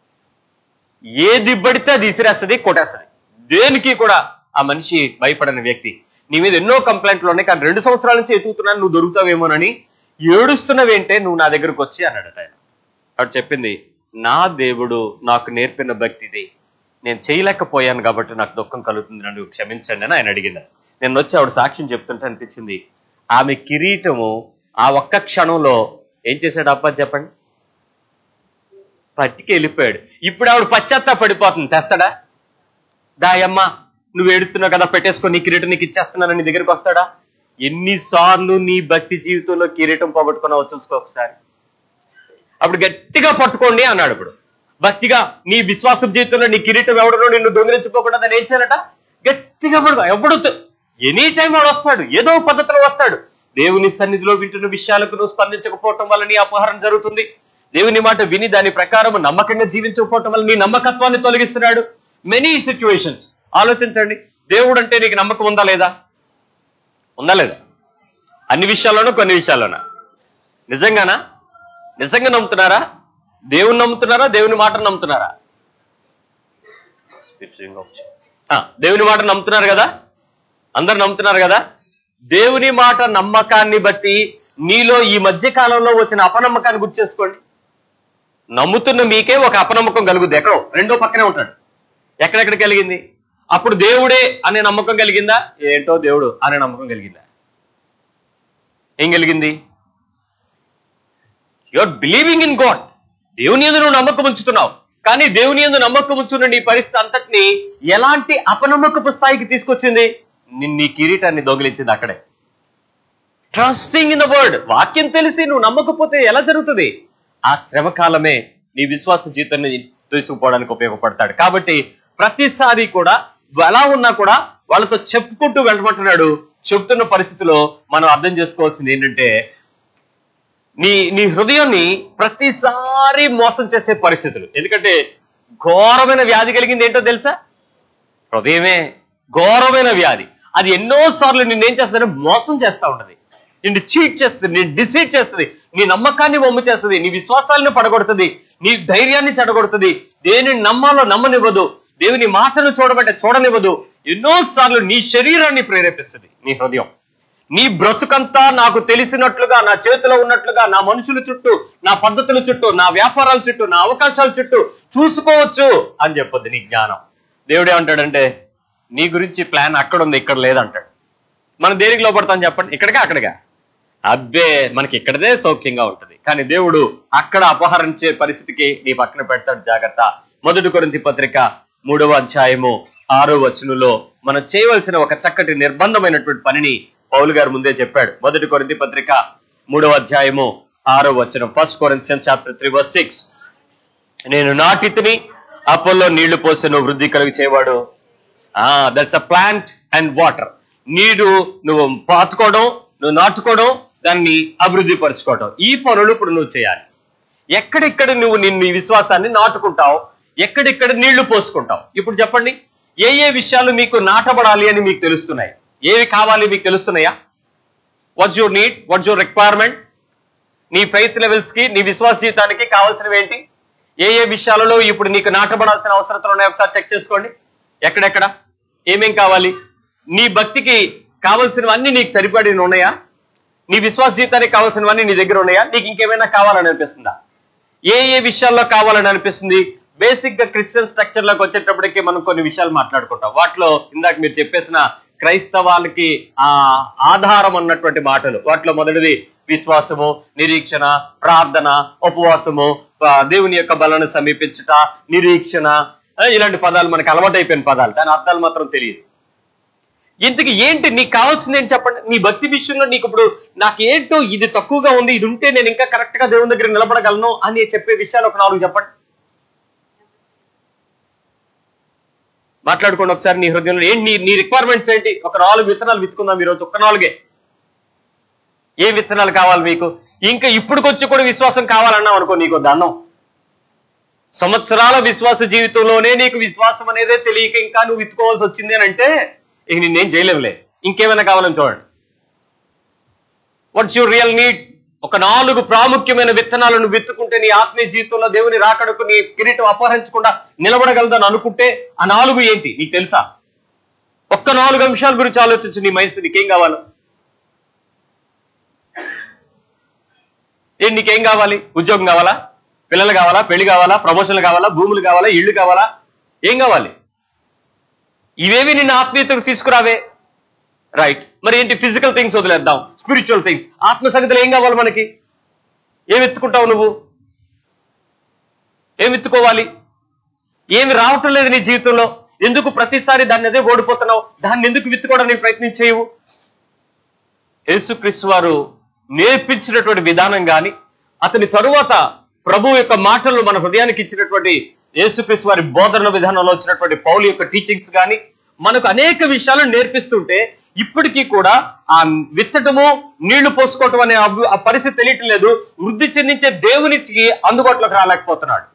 ఏది పడితే అది విసిరేస్తుంది కొట్టేస్తుంది దేనికి కూడా ఆ మనిషి భయపడని వ్యక్తి నీ మీద ఎన్నో కంప్లైంట్లు ఉన్నాయి కానీ రెండు సంవత్సరాల నుంచి ఎతుకుతున్నాను నువ్వు దొరుకుతావేమోనని ఏడుస్తున్నవేంటే నువ్వు నా దగ్గరకు వచ్చి అన్నాడట ఆయన ఆవిడ చెప్పింది నా దేవుడు నాకు నేర్పిన భక్తిది నేను చేయలేకపోయాను కాబట్టి నాకు దుఃఖం కలుగుతుంది నన్ను క్షమించండి అని ఆయన అడిగింది నేను వచ్చి ఆవిడ సాక్ష్యం చెప్తుంటే అనిపించింది ఆమె కిరీటము ఆ ఒక్క క్షణంలో ఏం చేశాడు అప్ప చెప్పండి పట్టికి వెళ్ళిపోయాడు ఇప్పుడు ఆవిడ పశ్చాత్తా పడిపోతుంది తెస్తాడా దాయమ్మ నువ్వు ఏడుతున్నావు కదా పెట్టేసుకో నీ కిరీటం నీకు ఇచ్చేస్తున్నానని నీ దగ్గరికి వస్తాడా ఎన్నిసార్లు నీ భక్తి జీవితంలో కిరీటం పోగొట్టుకున్నావో చూసుకో ఒకసారి అప్పుడు గట్టిగా పట్టుకోండి అన్నాడు ఇప్పుడు భక్తిగా నీ విశ్వాసం జీవితంలో నీ కిరీటం ఎవడనో నిన్ను దొంగిలించుకోకుండా దాన్ని ఏం చేయాలట గట్టిగా పడుకో ఎప్పుడు ఎనీ టైం వాడు వస్తాడు ఏదో ఒక పద్ధతిలో వస్తాడు దేవుని సన్నిధిలో వింటున్న విషయాలకు నువ్వు స్పందించకపోవటం వల్ల నీ అపహారం జరుగుతుంది దేవుని మాట విని దాని ప్రకారం నమ్మకంగా జీవించకపోవటం వల్ల నీ నమ్మకత్వాన్ని తొలగిస్తున్నాడు మెనీ సిచ్యువేషన్స్ ఆలోచించండి దేవుడు అంటే నీకు నమ్మకం ఉందా లేదా ఉందా లేదా అన్ని విషయాల్లోనూ కొన్ని విషయాల్లోనా నిజంగానా నిజంగా నమ్ముతున్నారా దేవుని నమ్ముతున్నారా దేవుని మాటను నమ్ముతున్నారా ఆ, దేవుని మాట నమ్ముతున్నారు కదా అందరు నమ్ముతున్నారు కదా దేవుని మాట నమ్మకాన్ని బట్టి నీలో ఈ మధ్య కాలంలో వచ్చిన అపనమ్మకాన్ని గుర్తు చేసుకోండి నమ్ముతున్న మీకే ఒక అపనమ్మకం కలుగుద్ది ఎక్కడో రెండో పక్కనే ఉంటాడు ఎక్కడెక్కడ కలిగింది అప్పుడు దేవుడే అనే నమ్మకం కలిగిందా ఏంటో దేవుడు అనే నమ్మకం కలిగిందా ఏం కలిగింది యువర్ బిలీవింగ్ ఇన్ గాడ్ దేవుని ఎందు నువ్వు నమ్మకం ఉంచుతున్నావు కానీ దేవుని ఎందు నమ్మకం ఉంచున్న నీ పరిస్థితి అంతటిని ఎలాంటి అపనమ్మకపు స్థాయికి తీసుకొచ్చింది ని- నీ కిరీటాన్ని దొంగిలించింది అక్కడే ట్రస్టింగ్ ఇన్ ద వర్డ్ వాక్యం తెలిసి నువ్వు నమ్మకపోతే ఎలా జరుగుతుంది ఆ శ్రమ కాలమే నీ విశ్వాస జీవితాన్ని తీసుకుపోవడానికి ఉపయోగపడతాడు కాబట్టి ప్రతిసారి కూడా ఎలా ఉన్నా కూడా వాళ్ళతో చెప్పుకుంటూ వెళ్ళమంటున్నాడు చెప్తున్న పరిస్థితిలో మనం అర్థం చేసుకోవాల్సింది ఏంటంటే నీ నీ హృదయాన్ని ప్రతిసారి మోసం చేసే పరిస్థితులు ఎందుకంటే ఘోరమైన వ్యాధి కలిగింది ఏంటో తెలుసా హృదయమే ఘోరమైన వ్యాధి అది ఎన్నో సార్లు నిన్నేం చేస్తుందంటే మోసం చేస్తా ఉంటది నిన్ను చీట్ చేస్తుంది నేను డిసైడ్ చేస్తుంది నీ నమ్మకాన్ని వమ్ము చేస్తుంది నీ విశ్వాసాలను పడగొడుతుంది నీ ధైర్యాన్ని చెడగొడుతుంది దేనిని నమ్మాలో నమ్మనివ్వదు దేవుని మాటను చూడమంటే చూడనివ్వదు ఎన్నో సార్లు నీ శరీరాన్ని ప్రేరేపిస్తుంది నీ హృదయం నీ బ్రతుకంతా నాకు తెలిసినట్లుగా నా చేతిలో ఉన్నట్లుగా నా మనుషుల చుట్టూ నా పద్ధతుల చుట్టూ నా వ్యాపారాల చుట్టూ నా అవకాశాల చుట్టూ చూసుకోవచ్చు అని చెప్పొద్దు నీ జ్ఞానం దేవుడు ఏమంటాడంటే నీ గురించి ప్లాన్ అక్కడ ఉంది ఇక్కడ లేదంటాడు మనం దేనికి లోపడతాం చెప్పండి ఇక్కడిగా అక్కడిగా అబ్బే మనకి ఇక్కడదే సౌఖ్యంగా ఉంటది కానీ దేవుడు అక్కడ అపహరించే పరిస్థితికి నీ పక్కన పెడతాడు జాగ్రత్త మొదటి కొరింథీ పత్రిక మూడవ అధ్యాయము ఆరో వచనంలో మనం చేయవలసిన ఒక చక్కటి నిర్బంధమైనటువంటి పనిని పౌలు గారు ముందే చెప్పాడు మొదటి కొరింథీ పత్రిక మూడవ అధ్యాయము ఆరో వచనం first Corinthian chapter three verse six నేను నాటితిని అపోల్లో నీళ్లు పోసెను వృద్ధి కలుగు చేయవాడు that's a plant and water నీరు నువ్వు పాతుకోవడం నువ్వు నాటుకోవడం దాన్ని అభివృద్ధి పరచుకోవడం ఈ పనులు ఇప్పుడు నువ్వు చేయాలి ఎక్కడెక్కడ నువ్వు నిన్ను ఈ విశ్వాసాన్ని నాటుకుంటావు ఎక్కడెక్కడ నీళ్లు పోసుకుంటావు ఇప్పుడు చెప్పండి ఏ ఏ విషయాలు మీకు నాటబడాలి అని మీకు తెలుస్తున్నాయి ఏవి కావాలి మీకు తెలుస్తున్నాయా what's your need what's your requirement నీ ఫెయిత్ లెవెల్స్ కి నీ విశ్వాస జీవితానికి కావాల్సినవి ఏంటి ఏ ఏ విషయాలలో ఇప్పుడు నీకు నాటబడాల్సిన అవసరతలు ఉన్నాయో ఒకసారి చెక్ చేసుకోండి ఎక్కడెక్కడ ఏమేం కావాలి నీ భక్తికి కావలసినవన్నీ నీకు సరిపడి ఉన్నాయా నీ విశ్వాస జీవితానికి కావాల్సినవన్నీ నీ దగ్గర ఉన్నాయా నీకు ఇంకేమైనా కావాలని అనిపిస్తుందా ఏ ఏ విషయాల్లో కావాలని అనిపిస్తుంది బేసిక్ గా క్రిస్టియన్ స్ట్రక్చర్ లోకి వచ్చేటప్పటికి మనం కొన్ని విషయాలు మాట్లాడుకుంటాం వాటిలో ఇందాక మీరు చెప్పేసిన క్రైస్తవాలకి ఆ ఆధారం అన్నటువంటి మాటలు వాటిలో మొదటిది విశ్వాసము నిరీక్షణ ప్రార్థన ఉపవాసము ఆ, దేవుని యొక్క బలను సమీపించుట నిరీక్షణ ఆ, ఇలాంటి పదాలు మనకు అలవాటైపోయిన పదాలు దాని అర్థాలు మాత్రం తెలియదు ఇంతకి ఏంటి నీకు కావాల్సింది ఏంటి చెప్పండి నీ భక్తి విషయంలో నీకు ఇప్పుడు నాకు ఏంటో ఇది తక్కువగా ఉంది ఇది ఉంటే నేను ఇంకా కరెక్ట్ గా దేవుని దగ్గర నిలబడగలను అని చెప్పే విషయాలు ఒక నాలుగు చెప్పండి మాట్లాడుకోండి ఒకసారి నీ హృదయంలో ఏంటి నీ నీ రిక్వైర్మెంట్స్ ఏంటి ఒక నాలుగు విత్తనాలు విత్తుకుందాం ఈరోజు ఒక్క నాలుగే ఏ విత్తనాలు కావాలి మీకు ఇంకా ఇప్పుడుకొచ్చి కూడా విశ్వాసం కావాలన్నావు అనుకో నీకు దండం సంవత్సరాల విశ్వాస జీవితంలోనే నీకు విశ్వాసం అనేదే తెలియక ఇంకా నువ్వు విత్తుకోవాల్సి వచ్చింది అని అంటే ఇక నిన్నేం చేయలేవులే ఇంకేమైనా కావాలని చూడండి వాట్స్ యువర్ రియల్ నీడ్ ఒక నాలుగు ప్రాముఖ్యమైన విత్తనాలను విత్తుకుంటే నీ ఆత్మీయ జీవితంలో దేవుని రాకడకు నీ కిరీటం అపహరించకుండా నిలబడగలదని అనుకుంటే ఆ నాలుగు ఏంటి నీకు తెలుసా ఒక్క నాలుగు అంశాల గురించి ఆలోచించు నీ మైండ్స్ నీకేం కావాలి ఏంటి నీకేం కావాలి ఉద్యోగం కావాలా పిల్లలు కావాలా పెళ్లి కావాలా ప్రమోషన్లు కావాలా భూములు కావాలా ఇళ్ళు కావాలా ఏం కావాలి ఇవేవి నిన్ను ఆత్మీయతకు తీసుకురావే రైట్ మరి ఏంటి ఫిజికల్ థింగ్స్ వదిలేద్దాం స్పిరిచువల్ థింగ్స్ ఆత్మ సంగతిలో ఏం కావాలి మనకి ఏం ఎత్తుకుంటావు నువ్వు ఏం ఎత్తుకోవాలి ఏమి రావటం లేదు నీ జీవితంలో ఎందుకు ప్రతిసారి దాన్ని అదే ఓడిపోతున్నావు దాన్ని ఎందుకు విత్తుకోవడానికి ప్రయత్నం చేయవు యేసుక్రీస్తు వారు నేర్పించినటువంటి విధానం గాని అతని తరువాత ప్రభు యొక్క మాటలు మన హృదయానికి ఇచ్చినటువంటి యేసుక్రీస్తు వారి బోధన విధానంలో వచ్చినటువంటి పౌలు యొక్క టీచింగ్స్ గాని మనకు అనేక విషయాలను నేర్పిస్తుంటే ఇప్పటికీ కూడా ఆ విత్తటము నీళ్లు పోసుకోవటం అనే అభి- ఆ పరిస్థితి తెలియటం లేదు వృద్ధి చెందించే దేవునికి అందుబాటులోకి రాలేకపోతున్నాడు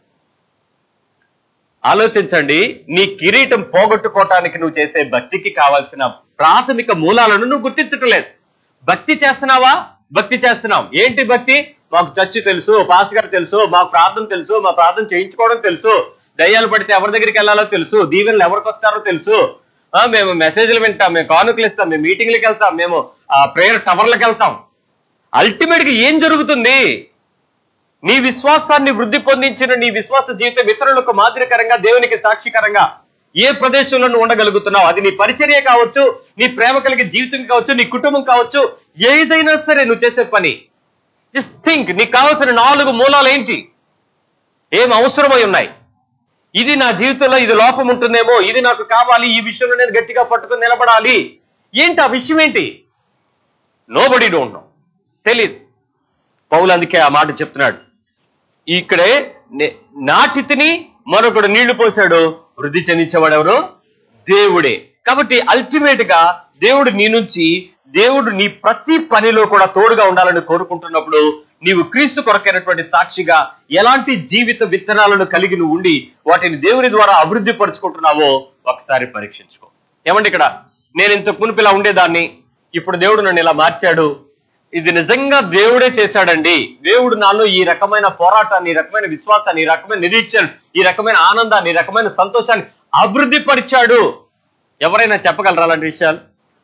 ఆలోచించండి నీ కిరీటం పోగొట్టుకోవటానికి నువ్వు చేసే భక్తికి కావాల్సిన ప్రాథమిక మూలాలను నువ్వు గుర్తించటం లేదు భక్తి చేస్తున్నావా భక్తి చేస్తున్నాం ఏంటి భక్తి మాకు చర్చి తెలుసు పాస్టర్ గారు తెలుసు మాకు ప్రార్థన తెలుసు మా ప్రార్థన చేయించుకోవడం తెలుసు దయ్యాలు పడితే ఎవరి దగ్గరికి వెళ్ళాలో తెలుసు దీవెనలు ఎవరికి వస్తారో తెలుసు ఆ, మేము మెసేజ్లు వింటాం మేము కానుకలు ఇస్తాం మేము మీటింగ్లకు వెళ్తాం మేము ఆ ప్రేయర్ టవర్లకు వెళ్తాం అల్టిమేట్ గా ఏం జరుగుతుంది నీ విశ్వాసాన్ని వృద్ధి పొందించిన నీ విశ్వాస జీవితం ఇతరులకు మాదిరికరంగా దేవునికి సాక్షికరంగా ఏ ప్రదేశంలో నువ్వు ఉండగలుగుతున్నావు అది నీ పరిచర్య కావచ్చు నీ ప్రేమ కలిగే జీవితం కావచ్చు నీ కుటుంబం కావచ్చు ఏదైనా సరే నువ్వు చేసే పని జస్ట్ థింక్ నీకు కావాల్సిన నాలుగు మూలాలు ఏంటి ఏం అవసరమై ఉన్నాయి ఇది నా జీవితంలో ఇది లోపం ఉంటుందేమో ఇది నాకు కావాలి ఈ విషయంలో నేను గట్టిగా పట్టుకుని నిలబడాలి ఏంటి ఆ విషయం ఏంటి నో బడీ డోంట్ నో తెలీదు పౌలు అందుకే ఆ మాట చెప్తున్నాడు ఇక్కడే నే- నాటితిని మరొకడు నీళ్లు పోసాడు వృద్ధి చెందించేవాడు ఎవరు దేవుడే కాబట్టి అల్టిమేట్ గా దేవుడు నీ నుంచి దేవుడు నీ ప్రతి పనిలో కూడా తోడుగా ఉండాలని కోరుకుంటున్నప్పుడు నీవు క్రీస్తు కొరకైనటువంటి సాక్షిగా ఎలాంటి జీవిత విత్తనాలను కలిగి నువ్వు ఉండి వాటిని దేవుని ద్వారా అభివృద్ధి పరుచుకుంటున్నావో ఒకసారి పరీక్షించుకో ఏమండి ఇక్కడ నేను ఇంతకు మునుపు ఇలా ఉండేదాన్ని ఇప్పుడు దేవుడు నన్ను ఇలా మార్చాడు ఇది నిజంగా దేవుడే చేశాడండి దేవుడు నాలో ఈ రకమైన పోరాటాన్ని ఈ రకమైన విశ్వాసాన్ని ఈ రకమైన నిరీక్షణ ఈ రకమైన ఆనందాన్ని ఈ రకమైన సంతోషాన్ని అభివృద్ధి పరిచాడు ఎవరైనా చెప్పగలరా అలాంటి విషయాలు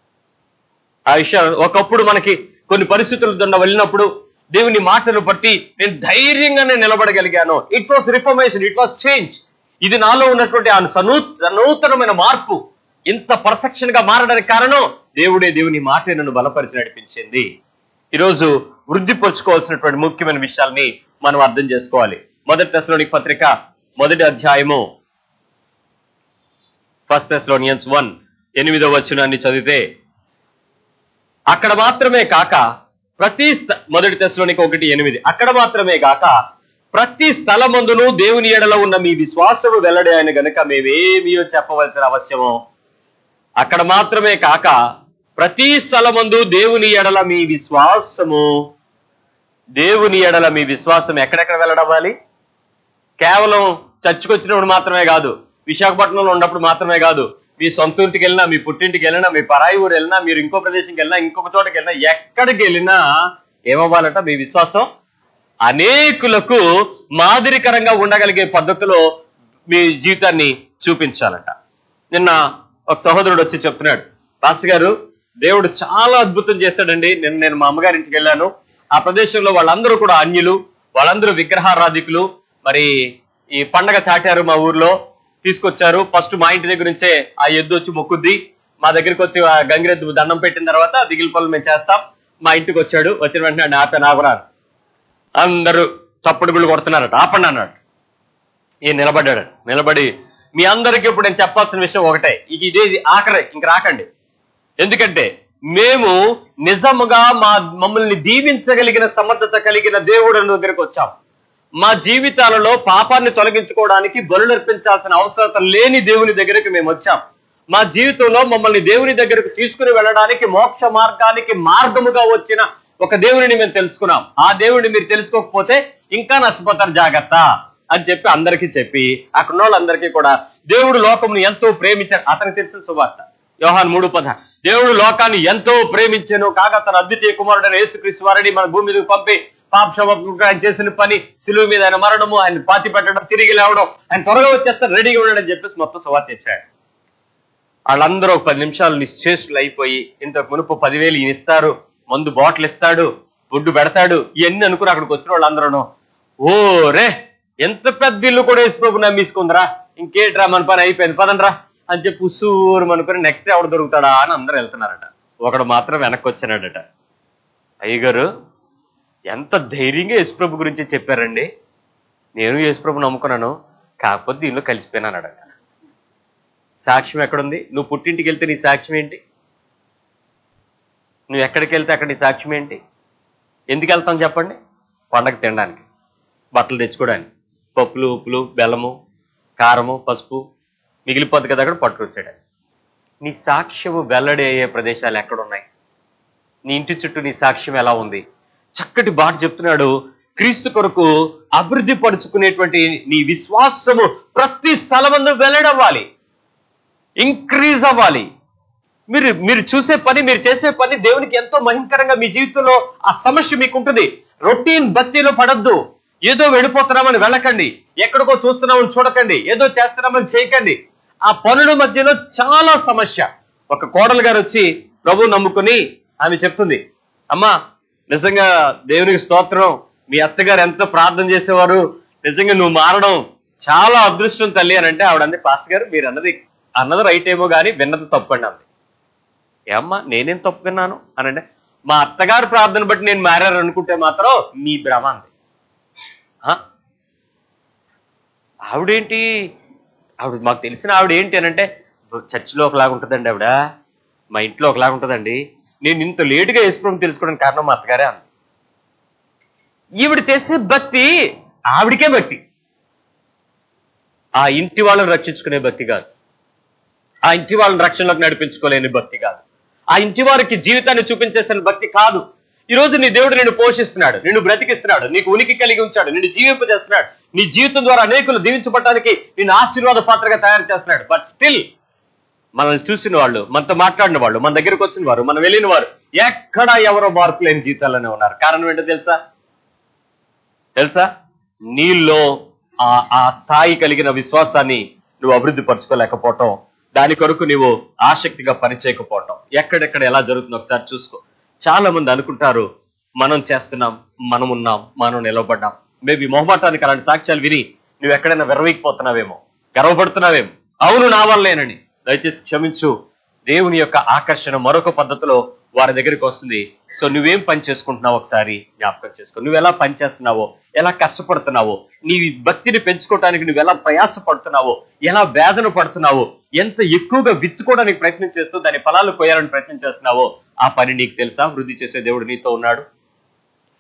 ఆ విషయాలు ఒకప్పుడు మనకి కొన్ని పరిస్థితులు దున్న వెళ్ళినప్పుడు దేవుని మాటను బట్టి నేను ధైర్యంగానే నిలబడగలిగాను it was reformation it was change ఇది నాలో ఉన్నటువంటి ఆ సనూ నూతనమైన మార్పు ఇంత పర్ఫెక్షన్ గా మారడానికి కారణం దేవుడే దేవుని మాటే నన్ను బలపరిచి నడిపించింది ఈరోజు వృద్ధి పరుచుకోవాల్సినటువంటి ముఖ్యమైన విషయాల్ని మనం అర్థం చేసుకోవాలి మొదటి దశలోని పత్రిక మొదటి అధ్యాయము ఫస్ట్ దశలోనియన్స్ వన్ ఎనిమిదో వచనాన్ని చదివితే అక్కడ మాత్రమే కాక ప్రతి స్థ- మొదటి తెశలోనికి ఒకటి ఎనిమిది అక్కడ మాత్రమే గాక ప్రతి స్థలమందును దేవుని ఎడల ఉన్న మీ విశ్వాసము వెల్లడి ఆయన గనుక మేమేమియో చెప్పవలసిన అవసరమో అక్కడ మాత్రమే కాక ప్రతి స్థలమందు దేవుని ఎడల మీ విశ్వాసము దేవుని ఎడల మీ విశ్వాసం ఎక్కడెక్కడ వెళ్ళడవ్వాలి కేవలం చర్చికి వచ్చినప్పుడు మాత్రమే కాదు విశాఖపట్నంలో ఉన్నప్పుడు మాత్రమే కాదు మీ సొంత ఇంటికి వెళ్ళినా మీ పుట్టింటికి వెళ్ళినా మీ పరాయి ఊరు వెళ్ళినా మీరు ఇంకో ప్రదేశంకి వెళ్ళినా ఇంకొక చోటకి వెళ్ళినా ఎక్కడికి వెళ్ళినా ఏమవ్వాలంట మీ విశ్వాసం అనేకులకు మాదిరికరంగా ఉండగలిగే పద్ధతిలో మీ జీవితాన్ని చూపించాలంట నిన్న ఒక సహోదరుడు వచ్చి చెప్తున్నాడు పాస్టర్ గారు దేవుడు చాలా అద్భుతం చేశాడండి నిన్న నేను మా అమ్మగారింటికి వెళ్ళాను ఆ ప్రదేశంలో వాళ్ళందరూ కూడా అన్యులు వాళ్ళందరూ విగ్రహారాధికులు మరి ఈ పండగ చాటారు మా ఊర్లో తీసుకొచ్చారు ఫస్ట్ మా ఇంటి దగ్గర నుంచే ఆ ఎద్దు వచ్చి మొక్కుద్ది మా దగ్గరికి వచ్చి ఆ గంగిరెద్దు దండం పెట్టిన తర్వాత దిగిలి పనులు మేము చేస్తాం మా ఇంటికి వచ్చాడు వచ్చిన వెంటనే నా ఆపే నాగురారు అందరూ తప్పుడు గుళ్ళు కొడుతున్నారట ఆపండి అన్నాడు ఈయన నిలబడ్డాడు నిలబడి మీ అందరికీ ఇప్పుడు నేను చెప్పాల్సిన విషయం ఒకటే ఇది ఇదే ఇది ఆఖరే ఇంక రాకండి ఎందుకంటే మేము నిజముగా మా మమ్మల్ని దీవించగలిగిన సమర్థత కలిగిన దేవుడు దగ్గరకు వచ్చాం మా జీవితాలలో పాపాన్ని తొలగించుకోవడానికి బలు అర్పించాల్సిన అవసరం లేని దేవుని దగ్గరికి మేము వచ్చాం మా జీవితంలో మమ్మల్ని దేవుని దగ్గరకు తీసుకుని వెళ్ళడానికి మోక్ష మార్గానికి మార్గముగా వచ్చిన ఒక దేవుడిని మేము తెలుసుకున్నాం ఆ దేవుడిని మీరు తెలుసుకోకపోతే ఇంకా నష్టపోతారు జాగ్రత్త అని చెప్పి అందరికీ చెప్పి అక్కడ ఉన్న వాళ్ళందరికీ కూడా దేవుడు లోకమును ఎంతో ప్రేమించాడు అతనికి తెలిసిన సువార్త యోహాన్ మూడు పద దేవుడు లోకాన్ని ఎంతో ప్రేమించాను కాగా తన అద్వితీయ కుమారుడైన యేసుక్రీస్తు వారిని మన భూమి మీదకి పంపి పాప క్షమాపణకు ఆయన చేసిన పని సిలువ మీద ఆయన మరణము ఆయన పాతి పెట్టడం తిరిగి లేవడం ఆయన త్వరగా వచ్చేస్తారు రెడీగా ఉన్నాడని చెప్పేసి మొత్తం సువార్త చెప్పాడు వాళ్ళందరూ ఒక పది నిమిషాలు నిశ్చేష్లు అయిపోయి ఇంతకు మునుపు పదివేలు ఈయన ఇస్తారు మందు బాటిల్ ఇస్తాడు ఫుడ్ పెడతాడు ఇవన్నీ అనుకుని అక్కడికి వచ్చిన వాళ్ళందరూ ఓ రే ఎంత పెద్ద ఇల్లు కూడా వేసి ప్రభు నమ్మేసుకుందిరా ఇంకేట్రా మన పని అయిపోయింది పదండ్రా అని చెప్పి ఉసూరు అనుకుని నెక్స్ట్ డే ఎవడు దొరుకుతాడా అని అందరూ వెళ్తున్నారట ఒకడు మాత్రం వెనక్కి వచ్చాడట అయ్యగారు ఎంత ధైర్యంగా యేసుప్రభు గురించి చెప్పారండి నేను యేసుప్రభు నమ్ముకున్నాను కాకపోతే దీనిలో కలిసిపోయినానట సాక్ష్యం ఎక్కడుంది నువ్వు పుట్టింటికి వెళ్తే నీ సాక్ష్యం ఏంటి నువ్వు ఎక్కడికి వెళ్తే అక్కడ నీ సాక్ష్యం ఏంటి ఎందుకు వెళ్తాం చెప్పండి పండగ తినడానికి బట్టలు తెచ్చుకోవడానికి పప్పులు ఉప్పులు బెల్లము కారము పసుపు మిగిలిపోద్ది కదా అక్కడ పట్టుకొచ్చాడు నీ సాక్ష్యము వెల్లడి అయ్యే ప్రదేశాలు ఎక్కడున్నాయి నీ ఇంటి చుట్టూ నీ సాక్ష్యం ఎలా ఉంది చక్కటి బాట చెప్తున్నాడు క్రీస్తు కొరకు అభివృద్ధి పరుచుకునేటువంటి నీ విశ్వాసము ప్రతి స్థలమందు వెల్లడవ్వాలి ఇంక్రీజ్ అవ్వాలి మీరు మీరు చూసే పని మీరు చేసే పని దేవునికి ఎంతో మహిమకరంగా మీ జీవితంలో ఆ సమస్య మీకు ఉంటుంది రొటీన్ బత్తీలో పడద్దు ఏదో వెళ్ళిపోతున్నామని వెళ్ళకండి ఎక్కడికో చూస్తున్నామని చూడకండి ఏదో చేస్తున్నామని చేయకండి ఆ పనుల మధ్యలో చాలా సమస్య ఒక కోడలు గారు వచ్చి ప్రభు నమ్ముకుని ఆమె చెప్తుంది అమ్మా నిజంగా దేవునికి స్తోత్రం మీ అత్తగారు ఎంతో ప్రార్థన చేసేవారు నిజంగా నువ్వు మారడం చాలా అదృష్టం తల్లి అని అంటే ఆవిడ అంది పాస్టర్ గారు మీరు అన్నది అన్నది రైట్ ఏమో కానీ విన్నది తప్పండి అంది ఏమ్మా నేనేం తప్పు విన్నాను అని అంటే మా అత్తగారు ప్రార్థన బట్టి నేను మారారు అనుకుంటే మాత్రం మీ భ్రమ అంది ఆ? ఆవిడేంటి ఆవిడ మాకు తెలిసిన ఆవిడ ఏంటి అని అంటే చర్చిలో ఒకలాగా ఉంటుందండి ఆవిడ మా ఇంట్లో ఒకలాగా ఉంటుందండి నేను ఇంత లేటుగా వేసుకోవడం తెలుసుకోవడానికి కారణం మా అత్తగారే అంది ఈవిడ చేసే భక్తి ఆవిడికే భక్తి ఆ ఇంటి వాళ్ళని రక్షించుకునే భక్తి కాదు ఆ ఇంటి వాళ్ళని రక్షణలోకి నడిపించుకోలేని భక్తి కాదు ఆ ఇంటి వారికి జీవితాన్ని చూపించేసిన భక్తి కాదు ఈ రోజు నీ దేవుడు నిన్ను పోషిస్తున్నాడు నిన్ను బ్రతికిస్తున్నాడు నీకు ఉనికి కలిగి ఉంచాడు నిన్ను జీవింపజేస్తున్నాడు నీ జీవితం ద్వారా అనేకులు దీవించబడటానికి నిన్ను ఆశీర్వాద పాత్రగా తయారు చేస్తున్నాడు బట్ స్టిల్ మనల్ని చూసిన వాళ్ళు మనతో మాట్లాడిన వాళ్ళు మన దగ్గరికి వచ్చిన వారు మనం వెళ్ళిన వారు ఎక్కడ ఎవరో మార్పు లేని జీవితాల్లోనే ఉన్నారు కారణం ఏంటో తెలుసా తెలుసా నీలో ఆ ఆ స్థాయి కలిగిన విశ్వాసాన్ని నువ్వు అభివృద్ధి పరచుకోలేకపోవటం దాని కొరకు నువ్వు ఆసక్తిగా పనిచేయకపోవటం ఎక్కడెక్కడ ఎలా జరుగుతుందో ఒకసారి చూసుకో చాలా మంది అనుకుంటారు మనం చేస్తున్నాం మనం ఉన్నాం మనం నిలబడ్డాం మేబీ మొహమాటానికి అలాంటి సాక్ష్యాలు విని నువ్వు ఎక్కడైనా విరవీగిపోతున్నావేమో గర్వపడుతున్నావేమో అవును నా వల్లేనని దయచేసి క్షమించు దేవుని యొక్క ఆకర్షణ మరొక పద్ధతిలో వారి దగ్గరికి వస్తుంది సో నువ్వేం పని చేసుకుంటున్నావు ఒకసారి జ్ఞాపకం చేసుకో నువ్వు ఎలా పని చేస్తున్నావో ఎలా కష్టపడుతున్నావో నీ భక్తిని పెంచుకోవడానికి నువ్వు ఎలా ప్రయాస పడుతున్నావో ఎలా వేదన పడుతున్నావో ఎంత ఎక్కువగా విత్తుకోవడానికి ప్రయత్నం చేస్తూ దాని ఫలాలు కోయాలని ప్రయత్నం చేస్తున్నావో ఆ పని నీకు తెలుసా వృద్ధి చేసే దేవుడు నీతో ఉన్నాడు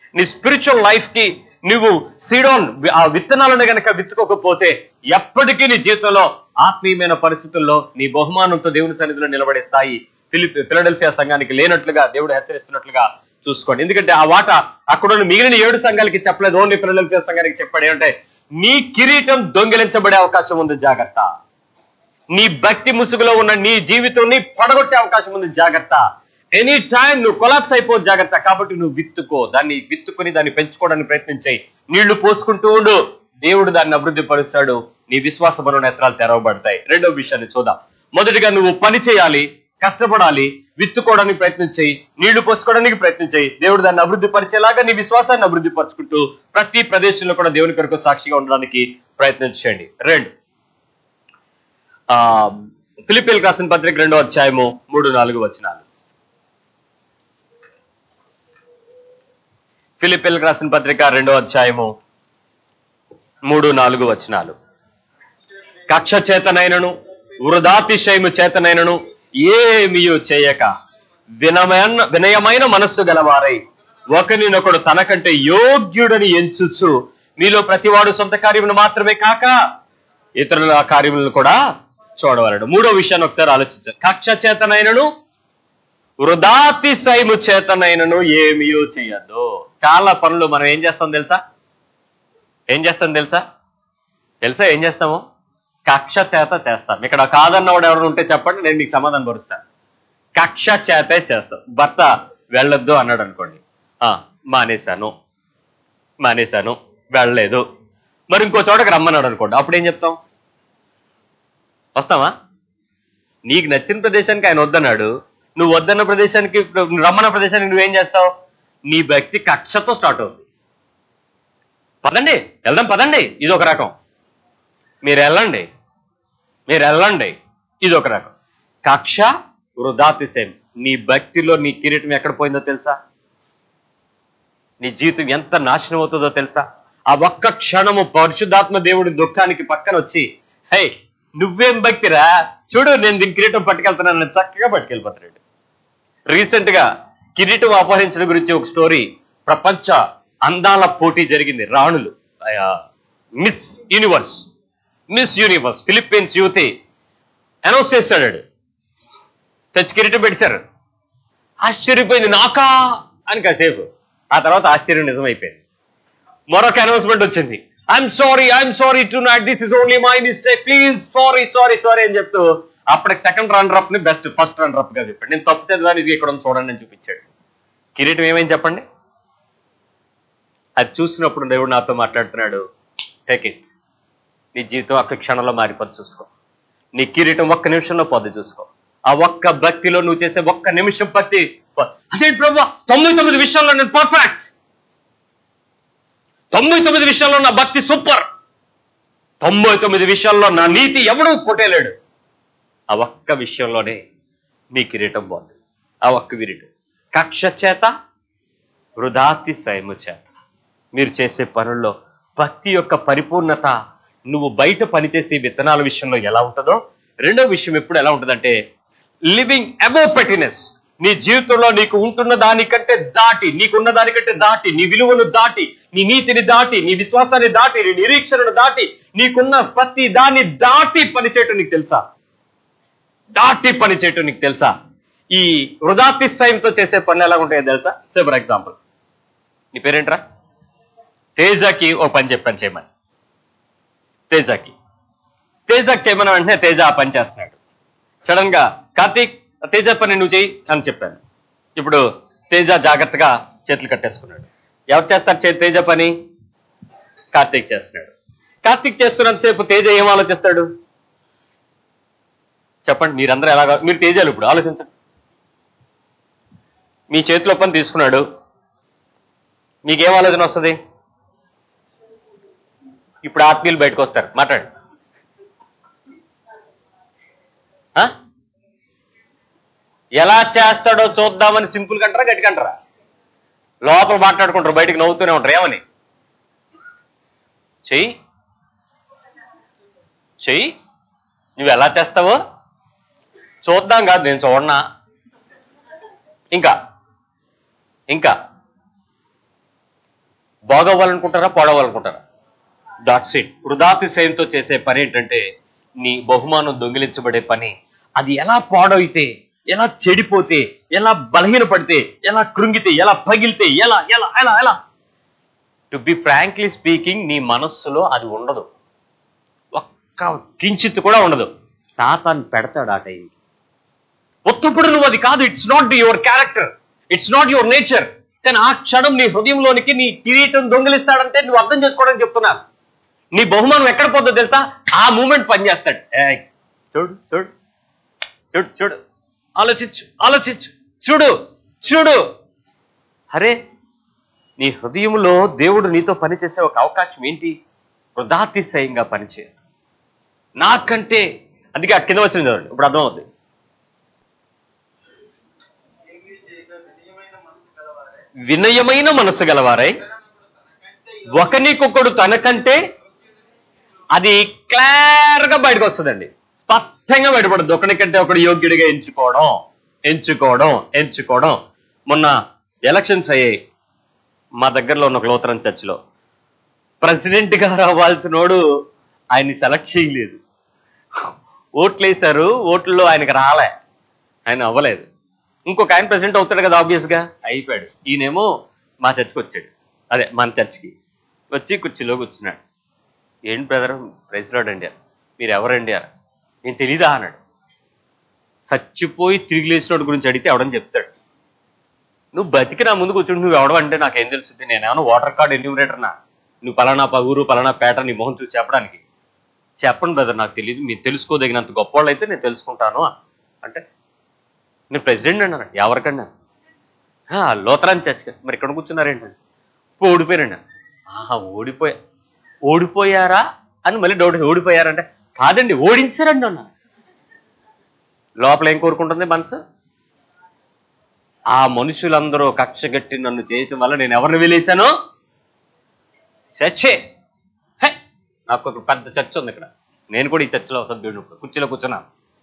నీ స్పిరిచువల్ లైఫ్ కి నువ్వు సీడోన్ ఆ విత్తనాలను గనక విత్తుకోకపోతే ఎప్పటికీ నీ జీవితంలో ఆత్మీయమైన పరిస్థితుల్లో నీ బహుమానంతో దేవుని సన్నిధిలో నిలబడే స్థాయి ఫిలిప్ ఫిలడెల్ఫియా సంఘానికి లేనట్లుగా దేవుడు హెచ్చరిస్తున్నట్లుగా చూసుకోండి ఎందుకంటే ఆ వాట అక్కడ మిగిలిన ఏడు సంఘాలకి చెప్పలేదు ఓన్లీ ఫిలడెల్ఫియా సంఘానికి చెప్పాడు ఏమంటే నీ కిరీటం దొంగిలించబడే అవకాశం ఉంది జాగ్రత్త నీ భక్తి ముసుగులో ఉన్న నీ జీవితాన్ని పడగొట్టే అవకాశం ఉంది జాగ్రత్త ఎనీ టైం నువ్వు కొలాప్స్ అయిపో జాగ్రత్త కాబట్టి నువ్వు విత్తుకో దాన్ని విత్తుకుని దాన్ని పెంచుకోవడానికి ప్రయత్నించాయి నీళ్లు పోసుకుంటూ ఉండు దేవుడు దాన్ని అభివృద్ధి పరుస్తాడు నీ విశ్వాస బల నేత్రాలు తెరవబడతాయి రెండో విషయాన్ని చూద్దాం మొదటిగా నువ్వు పని చేయాలి కష్టపడాలి విత్తుకోవడానికి ప్రయత్నించాయి నీళ్లు పోసుకోవడానికి ప్రయత్నించాయి దేవుడు దాన్ని అభివృద్ధి పరిచేలాగా నీ విశ్వాసాన్ని అభివృద్ధి పరుచుకుంటూ ప్రతి ప్రదేశంలో కూడా దేవుని కొరకు సాక్షిగా ఉండడానికి ప్రయత్నించండి రెండు ఆ ఫిలిపిల్ రాసిన పత్రిక రెండో అధ్యాయము మూడు నాలుగు వచనాలు ఫిలిపిల్ రాసిన పత్రిక రెండో అధ్యాయము మూడు నాలుగు వచనాలు కక్ష చేతనైనను వృధాతిశయము చేతనైనను ఏమియు చేయక వినమైన వినయమైన మనస్సు గలవారై ఒకరినొకడు తనకంటే యోగ్యుడని ఎంచుచు మీలో ప్రతివాడు సొంత కార్యమును మాత్రమే కాక ఇతరుల కార్యములను కూడా చూడవలడు మూడో విషయాన్ని ఒకసారి ఆలోచించారు కక్ష చేతనైనను వృధాతిశయము చేతనైనను ఏమియో చేయొద్దు చాలా పనులు మనం ఏం చేస్తాం తెలుసా ఏం చేస్తాం తెలుసా తెలుసా ఏం చేస్తాము కక్ష చేత చేస్తాం ఇక్కడ కాదన్నవాడు ఎవరు ఉంటే చెప్పండి నేను మీకు సమాధానం పరుస్తాను కక్ష చేతే చేస్తాం భర్త వెళ్ళొద్దు అన్నాడు అనుకోండి ఆ, మానేశాను మానేశాను వెళ్ళలేదు మరి ఇంకో చోటకి రమ్మన్నాడు అనుకోండి అప్పుడు ఏం చెప్తాం వస్తావా నీకు నచ్చిన ప్రదేశానికి ఆయన వద్దన్నాడు నువ్వు వద్దన్న ప్రదేశానికి నువ్వు రమ్మన్న ప్రదేశానికి నువ్వేం చేస్తావు నీ భక్తి కక్షతో స్టార్ట్ అవుతుంది పదండి వెళ్దాం పదండి ఇది ఒక రకం మీరు వెళ్ళండి మీరు వెళ్ళండి ఇది ఒక రకం కక్ష వృధాతిశయం నీ భక్తిలో నీ కిరీటం ఎక్కడ పోయిందో తెలుసా నీ జీవితం ఎంత నాశనం అవుతుందో తెలుసా ఆ ఒక్క క్షణము పరిశుద్ధాత్మ దేవుడి దుఃఖానికి పక్కన వచ్చి హే నువ్వేం భక్తిరా చూడు నేను దీని కిరీటం పట్టుకెళ్తున్నాను అని చక్కగా పట్టుకెళ్ళిపోతాడు రీసెంట్ గా కిరీటం అపహరించడం గురించి ఒక స్టోరీ ప్రపంచ అందాల పోటీ జరిగింది రాణులు Miss Universe Miss Universe Philippines యువతి అనౌన్స్ చేస్తాడు వాడు. తెచ్చి కిరీటం పెట్టారు ఆశ్చర్యపోయింది నాకా అని కాసేపు ఆ తర్వాత ఆశ్చర్యం నిజమైపోయింది మరొక అనౌన్స్మెంట్ వచ్చింది I'm sorry I'm sorry to not this is only my mistake please sorry sorry sorry అని చెప్తూ అప్పటికి సెకండ్ రన్నర్ అప్ ని బెస్ట్ ఫస్ట్ రన్నర్ అప్ గా చెప్పాడు నేను తప్పు చదివాను ఇది ఇక్కడ ఉంది చూడండి అని చూపించాడు కిరీటం ఏమైంది చెప్పండి అది చూసినప్పుడు దేవుడు నాతో మాట్లాడుతున్నాడు టేక్ ఇట్ నీ జీవితం ఒక్క క్షణంలో మారిపోద్ది చూసుకో నీ కిరీటం ఒక్క నిమిషంలో పోద్ది చూసుకో ఆ ఒక్క భక్తిలో నువ్వు చేసే ఒక్క నిమిషం భక్తి అదే ప్రభు తొంభై తొమ్మిది విషయాల్లో నేను పర్ఫెక్ట్ తొంభై తొమ్మిది విషయాల్లో నా భక్తి సూపర్ తొంభై తొమ్మిది విషయాల్లో నా నీతి ఎవడూ కొట్టేలేడు ఆ ఒక్క విషయంలోనే మీ కిరీటం బాగుంది ఆ ఒక్క కిరీటం కక్ష చేత వృధాతిశయము చేత మీరు చేసే పనుల్లో భక్తి యొక్క పరిపూర్ణత నువ్వు బయట పనిచేసే విత్తనాల విషయంలో ఎలా ఉంటుందో రెండో విషయం ఎప్పుడు ఎలా ఉంటుందంటే లివింగ్ అబౌవ్ పెట్టినెస్ నీ జీవితంలో నీకు ఉంటున్న దానికంటే దాటి నీకున్న దానికంటే దాటి నీ విలువను దాటి నీ నీతిని దాటి నీ విశ్వాసాన్ని దాటి నీ నిరీక్షణను దాటి నీకున్న ప్రతి దాన్ని దాటి పనిచేయటం నీకు తెలుసా దాటి పనిచేయటం నీకు తెలుసా ఈ వృధాతిశయంతో చేసే పనులు ఎలా ఉంటాయో తెలుసా సే ఫర్ ఎగ్జాంపుల్ నీ పేరేంట్రా తేజకి ఓ పని చెప్పాను చేయమని తేజకి తేజకి చేయమని వెంటనే తేజ ఆ పని చేస్తున్నాడు సడన్ గా కార్తీక్ తేజ పని నువ్వు చెయ్యి అని చెప్పాను ఇప్పుడు తేజ జాగ్రత్తగా చేతులు కట్టేసుకున్నాడు ఎవరు చేస్తారు చే- తేజ పని కార్తీక్ చేస్తున్నాడు కార్తీక్ చేస్తున్నంతసేపు తేజ ఏం ఆలోచిస్తాడు చెప్పండి మీరందరూ ఎలాగా మీరు తేజాలు ఇప్పుడు ఆలోచించండి మీ చేతిలో పని తీసుకున్నాడు మీకేం ఆలోచన వస్తుంది ఇప్పుడు ఆత్మీయులు బయటకు వస్తారు మాట్లాడు ఆ? ఎలా చేస్తాడో చూద్దామని సింపుల్ కంటారా గట్టి కంటారా లోపల మాట్లాడుకుంటారు బయటికి నవ్వుతూనే ఉంటారు ఏమని చెయ్యి చెయ్యి నువ్వు ఎలా చేస్తావో చూద్దాం కాదు నేను చూడనా ఇంకా ఇంకా బాగవ్వాలనుకుంటారా పాడవ్వాలనుకుంటారా దాట్స్ ఇట్ వృధాతిశయంతో చేసే పని ఏంటంటే నీ బహుమానం దొంగిలించబడే పని అది ఎలా పాడైతే ఎలా చెడిపోతే ఎలా బలహీనపడితే ఎలా కృంగితే ఎలా పగిలితే ఎలా ఎలా ఎలా ఎలా టు బి ఫ్రాంక్లీ స్పీకింగ్ నీ మనస్సులో అది ఉండదు ఒక్క కించిత్ కూడా ఉండదు సాతాన్ పెడతాడు ఆ టైంకి ఒత్తప్పుడు నువ్వు అది కాదు it's not your character it's not your nature కానీ ఆ క్షణం నీ హృదయంలోనికి నీ కిరీటం దొంగిలిస్తాడంటే నువ్వు అర్థం చేసుకోవడానికి చెప్తున్నాను నీ బహుమానం ఎక్కడ పోతుందో తెలుసా ఆ మూమెంట్ పనిచేస్తాడు ఏయ్, చూడు చూడు చూడు చూడు ఆలోచించు ఆలోచించు చూడు చూడు అరే నీ హృదయంలో దేవుడు నీతో పనిచేసే ఒక అవకాశం ఏంటి వృధాతిశయంగా పనిచేయదు నాకంటే అందుకే ఆ కింద వచ్చింది చూడండి ఇప్పుడు అర్థమవుతుంది వినయమైన మనసు గలవారై ఒకనికొకడు తనకంటే అది క్లియర్ గా బయటకు వస్తుందండి స్పష్టంగా బయటపడుతుంది ఒకనికంటే ఒకడు యోగ్యుడిగా ఎంచుకోవడం ఎంచుకోవడం ఎంచుకోవడం మొన్న ఎలక్షన్స్ అయ్యాయి మా దగ్గరలో ఉన్న ఒక లోతరం చర్చిలో ప్రెసిడెంట్ గారు అవ్వాల్సినోడు ఆయన్ని సెలెక్ట్ చేయలేదు ఓట్లు వేశారు ఓట్లలో ఆయనకి రాలే ఆయన అవ్వలేదు ఇంకొక ఆయన ప్రెసిడెంట్ అవుతాడు కదా ఆబ్వియస్ గా అయిపోయాడు ఈయనేమో మా చర్చికి వచ్చాడు అదే మన చర్చికి వచ్చి కుర్చీలో కూర్చున్నాడు ఏంటి బ్రదర్ ప్రెసిడెంట్ అండి మీరు ఎవరండి అని నేను తెలీదా అన్నాడు చచ్చిపోయి తిరిగి లేచినోడి గురించి అడిగితే ఎవడని చెప్తాడు నువ్వు బతికి నా ముందు కూర్చుంటే నువ్వు ఎవడం అంటే నాకేం తెలుస్తుంది నేనేమన్నా ఓటర్ కార్డు ఎన్యూమరేటర్నా నువ్వు పలానా ప- ఊరు పలానా పేట నీ మొహం చూసి చెప్పడానికి చెప్పండి బ్రదర్ నాకు తెలియదు మీరు తెలుసుకోదగినంత గొప్పవాళ్ళు అయితే నేను తెలుసుకుంటాను అని. అంటే నేను ప్రెసిడెంట్ అన్నాను ఎవరికన్నా "ఆ, లోతరాని చర్చ్ మరి ఇక్కడ కూర్చున్నారేంటండి ఓడిపోయారండి ఆహా ఓడిపోయా ఓడిపోయారా అని మళ్ళీ డౌట్ ఓడిపోయారంటే కాదండి ఓడించారండి అన్న లోపల ఏం కోరుకుంటుంది మనసు ఆ మనుషులందరూ కక్ష గట్టి నన్ను చేయటం వల్ల నేను ఎవరిని వెలేశాను చర్చే హే! నాకు ఒక పెద్ద చర్చ ఉంది ఇక్కడ నేను కూడా ఈ చర్చలో సభ్యుడు కుర్చీలో కూర్చున్నాను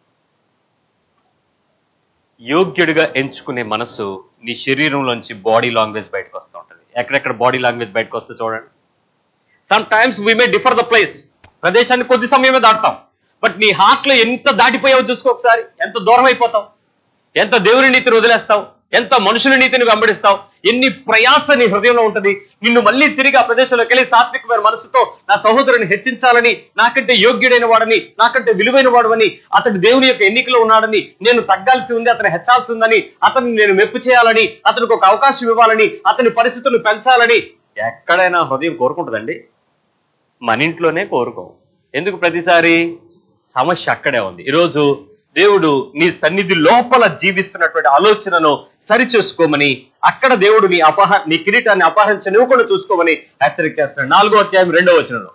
యోగ్యుడిగా ఎంచుకునే మనసు నీ శరీరంలోంచి బాడీ లాంగ్వేజ్ బయటకు వస్తూ ఉంటుంది ఎక్కడెక్కడ బాడీ లాంగ్వేజ్ బయటకు వస్తే చూడండి sometimes we may differ the place ప్రదేశాన్ని కొద్ది సమయమే దాటుతాం బట్ నీ హార్ట్ లో ఎంత దాటిపోయావో చూసుకో ఒకసారి ఎంత దూరం అయిపోతావు ఎంత దేవుని నీతిని వదిలేస్తావు ఎంత మనుషుల నీతిని వెంబడిస్తావు ఎన్ని ప్రయాస నీ హృదయంలో ఉంటది నిన్ను మళ్ళీ తిరిగి ఆ ప్రదేశంలోకి వెళ్ళి సాత్వికమైన మనసుతో నా సహోదరుని హెచ్చించాలని నాకంటే యోగ్యుడైన వాడని నాకంటే విలువైన వాడని అతడు దేవుని యొక్క ఎన్నికలో ఉన్నాడని నేను తగ్గాల్సి ఉంది అతను హెచ్చాల్సి ఉందని అతన్ని నేను మెప్పు చేయాలని అతనికి ఒక అవకాశం ఇవ్వాలని అతని పరిస్థితులను పెంచాలని ఎక్కడైనా హృదయం కోరుకుంటుందండి మన ఇంట్లోనే కోరుకోం ఎందుకు ప్రతిసారి సమస్య అక్కడే ఉంది ఈరోజు దేవుడు నీ సన్నిధి లోపల జీవిస్తున్నటువంటి ఆలోచనను సరిచేసుకోమని అక్కడ దేవుడు నీ అపహ నీ కిరీటాన్ని అపహరించనివ్వకుండా చూసుకోమని హెచ్చరిక చేస్తున్నాడు నాలుగో అధ్యాయం రెండో వచనంలో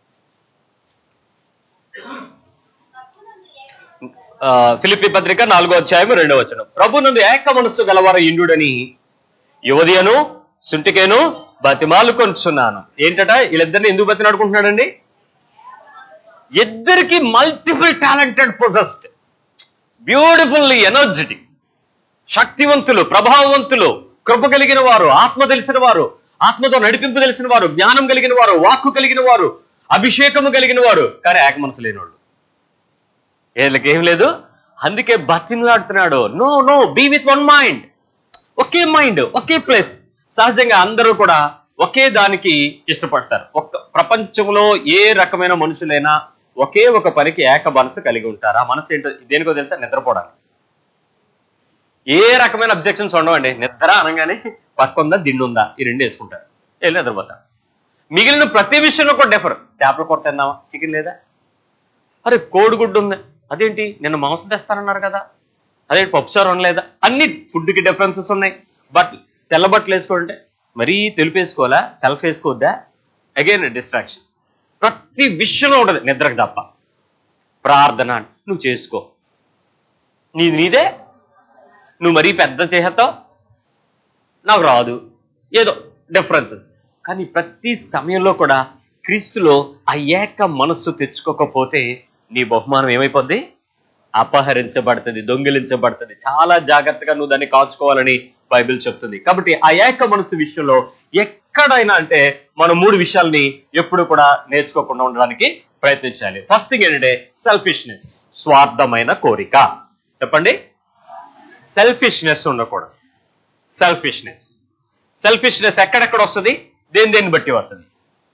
ఆ, ఫిలిప్పి పత్రిక నాలుగో అధ్యాయం రెండో వచనం ప్రభు నుండి ఏక మనస్సు గలవారు ఇండుడని యువదియను సుంటికేను బతిమాలు కొంచున్నాను ఏంటట వీళ్ళిద్దరిని ఎందుకు బతినాడుకుంటున్నాడండి ఇద్దరికి multiple talented possessed beautifully energetic శక్తివంతులు ప్రభావవంతులు కృప కలిగిన వారు ఆత్మ తెలిసిన వారు ఆత్మతో నడిపింపు తెలిసిన వారు జ్ఞానం కలిగిన వారు వాక్కు కలిగిన వారు అభిషేకము కలిగిన వారు కానీ ఏక మనసు లేనివాడు వీళ్ళకి ఏం లేదు అందుకే బతిమలాడుతున్నాడు no no be with one mind ఒకే మైండ్ ఒకే ప్లేస్ సహజంగా అందరూ కూడా ఒకే దానికి ఇష్టపడతారు ఒక్క ప్రపంచంలో ఏ రకమైన మనుషులైనా ఒకే ఒక పనికి ఏక మనసు కలిగి ఉంటారు ఆ మనసు ఏంటో దేనికో తెలుసా నిద్రపోవడానికి ఏ రకమైన అబ్జెక్షన్స్ ఉండవండి నిద్ర అనగానే పక్క ఉందా దిండు ఉందా ఈ రెండు వేసుకుంటారు వెళ్ళి నిద్రపోతారు మిగిలిన ప్రతి విషయంలో కూడా డెఫర్ చేపల కూర తిందామా చికెన్ లేదా అరే కోడిగుడ్డు ఉంది అదేంటి నిన్న మాంసం తెస్తానన్నారు కదా అదే పప్పుసారు ఉండలేదా అన్ని ఫుడ్కి డిఫరెన్సెస్ ఉన్నాయి బట్ తెల్ల బట్టలు వేసుకోండి మరీ తెలుపు వేసుకోవాలా సెల్ఫ్ వేసుకోవద్దా అగైన్ డిస్ట్రాక్షన్ ప్రతి విషయంలో ఉంటుంది నిద్రకు తప్ప ప్రార్థన నువ్వు చేసుకో నీ నీదే నువ్వు మరీ పెద్ద చేసేస్తావు నాకు రాదు ఏదో డిఫరెన్సెస్ కానీ ప్రతి సమయంలో కూడా క్రీస్తులో ఆ ఏక మనస్సు తెచ్చుకోకపోతే నీ బహుమానం ఏమైపోద్ది అపహరించబడుతుంది దొంగిలించబడుతుంది చాలా జాగ్రత్తగా నువ్వు దాన్ని కాచుకోవాలని బైబిల్ చెప్తుంది కాబట్టి ఆ ఏక మనసు విషయంలో ఎక్కడైనా అంటే మనం మూడు విషయాల్ని ఎప్పుడు కూడా నేర్చుకోకుండా ఉండడానికి ప్రయత్నించాలి ఫస్ట్ థింగ్ ఏంటంటే సెల్ఫిష్నెస్ స్వార్థమైన కోరిక చెప్పండి సెల్ఫిష్నెస్ ఉండకూడదు సెల్ఫిష్నెస్ సెల్ఫిష్నెస్ ఎక్కడెక్కడ వస్తుంది దేని దేన్ని బట్టి వస్తుంది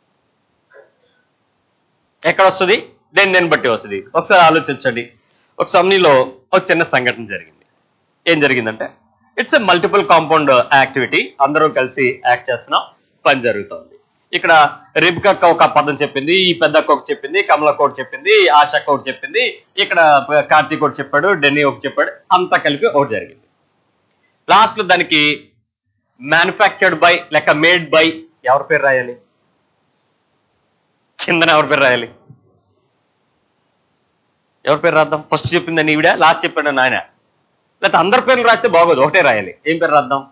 ఎక్కడ వస్తుంది దేని దేన్ని బట్టి వస్తుంది ఒకసారి ఆలోచించండి ఒక సమయంలో ఒక చిన్న సంఘటన జరిగింది ఏం జరిగిందంటే it's a multiple compound activity అందరూ కలిసి యాక్ట్ చేస్తున్నాం పని జరుగుతోంది ఇక్కడ రిబ్కక్క ఒక పదం చెప్పింది ఈ పెద్దక్క ఒక చెప్పింది కమలక్క ఒకటి చెప్పింది ఆశక్క ఒకటి చెప్పింది ఇక్కడ కార్తీక్ ఒకటి చెప్పాడు డెన్నీ ఒకటి చెప్పాడు అంతా కలిపి ఒకటి జరిగింది లాస్ట్ లో దానికి మ్యానుఫ్యాక్చర్డ్ బై లేక మేడ్ బై ఎవరి పేరు రాయాలి కిందన ఎవరి పేరు రాయాలి ఎవరి పేరు రాద్దాం ఫస్ట్ చెప్పిందని ఈవిడ లాస్ట్ చెప్పాడు నాయన లేకపోతే అందరి పేర్లు రాస్తే బాగోదు ఒకటే రాయాలి ఏం పేరు రాద్దాం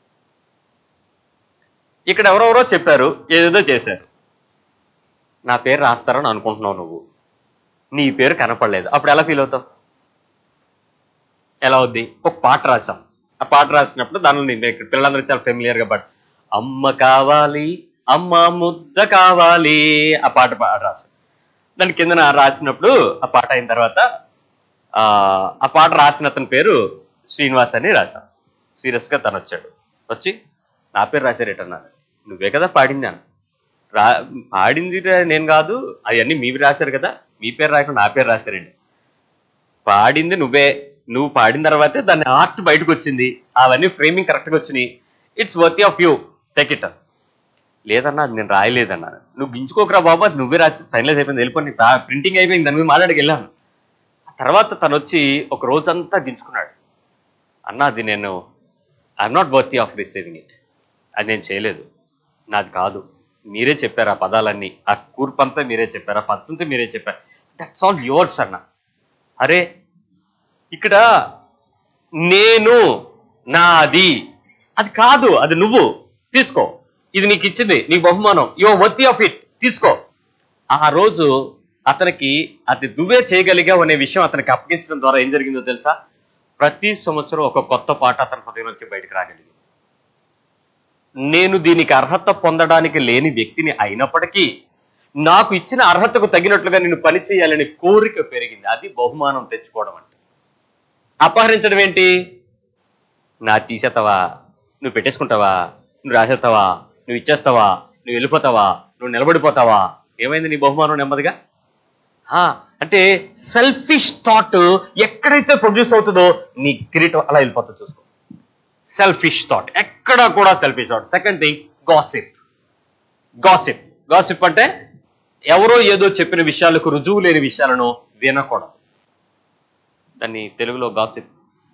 ఇక్కడ ఎవరెవరో చెప్పారు ఏదేదో చేశారు నా పేరు రాస్తారని అనుకుంటున్నావు నువ్వు నీ పేరు కనపడలేదు అప్పుడు ఎలా ఫీల్ అవుతావు ఎలా అవుద్ది ఒక పాట రాసాం ఆ పాట రాసినప్పుడు దానిలో నేను ఇక్కడ పిల్లలందరూ చాలా ఫెమిలియర్ గా బట్ అమ్మ కావాలి అమ్మ ముద్ద కావాలి ఆ పాట పా- రాసాం దాని కింద రాసినప్పుడు ఆ పాట అయిన తర్వాత ఆ ఆ పాట రాసిన అతని పేరు శ్రీనివాస్ అని రాశాం సీరియస్ గా తను వచ్చాడు వచ్చి నా పేరు రాశారేటన్నారు నువ్వే కదా పాడింది అన్న రా పాడింది రా- నేను కాదు అవన్నీ మీవి రాశారు కదా మీ పేరు రాయకుండా నా పేరు రాశారండి పాడింది నువ్వే నువ్వు పాడిన తర్వాతే దాని ఆర్ట్ బయటకు వచ్చింది అవన్నీ ఫ్రేమింగ్ కరెక్ట్గా వచ్చినాయి it's worthy of you take it లేదన్నా అది నేను రాయలేదన్నాను నువ్వు గించుకోకరా బాబు అది నువ్వే రాసి ఫైనలైజ్ అయిపోయింది వెళ్ళిపోయి ప్రింటింగ్ అయిపోయింది దాని మీద మాట్లాడికి వెళ్ళాను ఆ తర్వాత తను వచ్చి ఒక రోజంతా గించుకున్నాడు అన్న అది నేను I'm not worthy of receiving it అది నేను చేయలేదు నాది కాదు మీరే చెప్పారు ఆ పదాలన్నీ ఆ కూర్పంతా మీరే చెప్పారు ఆ పద్ధంతా మీరే చెప్పారు దట్స్ ఆల్ యువర్స్ అన్న అరే ఇక్కడ నేను నాది అది కాదు అది నువ్వు తీసుకో ఇది నీకు ఇచ్చింది నీకు బహుమానం యువర్ వర్తీ ఆఫ్ ఇట్ తీసుకో ఆ రోజు అతనికి అది నువ్వే చేయగలిగావు అనే విషయం అతనికి అప్పగించడం ద్వారా ఏం జరిగిందో తెలుసా ప్రతి సంవత్సరం ఒక కొత్త పాట అతని హృదయం నుంచి బయటకు రాగలిగింది నేను దీనికి అర్హత పొందడానికి లేని వ్యక్తిని అయినప్పటికీ నాకు ఇచ్చిన అర్హతకు తగినట్లుగా నేను పని చేయాలనే కోరిక పెరిగింది అది బహుమానం తెచ్చుకోవడం అంటే అపహరించడం ఏంటి నా తీసేస్తావా నువ్వు పెట్టేసుకుంటావా నువ్వు రాసేస్తావా నువ్వు ఇచ్చేస్తావా నువ్వు వెళ్ళిపోతావా నువ్వు నిలబడిపోతావా ఏమైంది నీ బహుమానం నెమ్మదిగా ఆ, అంటే సెల్ఫిష్ థాట్ ఎక్కడైతే ప్రొడ్యూస్ అవుతుందో నీ కిరీటం అలా వెళ్ళిపోతుంది చూసుకో సెల్ఫిష్ థాట్ ఎక్కడ కూడా selfish thought second thing gossip gossip gossip అంటే ఎవరో ఏదో చెప్పిన విషయాలకు రుజువు లేని విషయాలను వినకూడదు దాన్ని తెలుగులో గాసిప్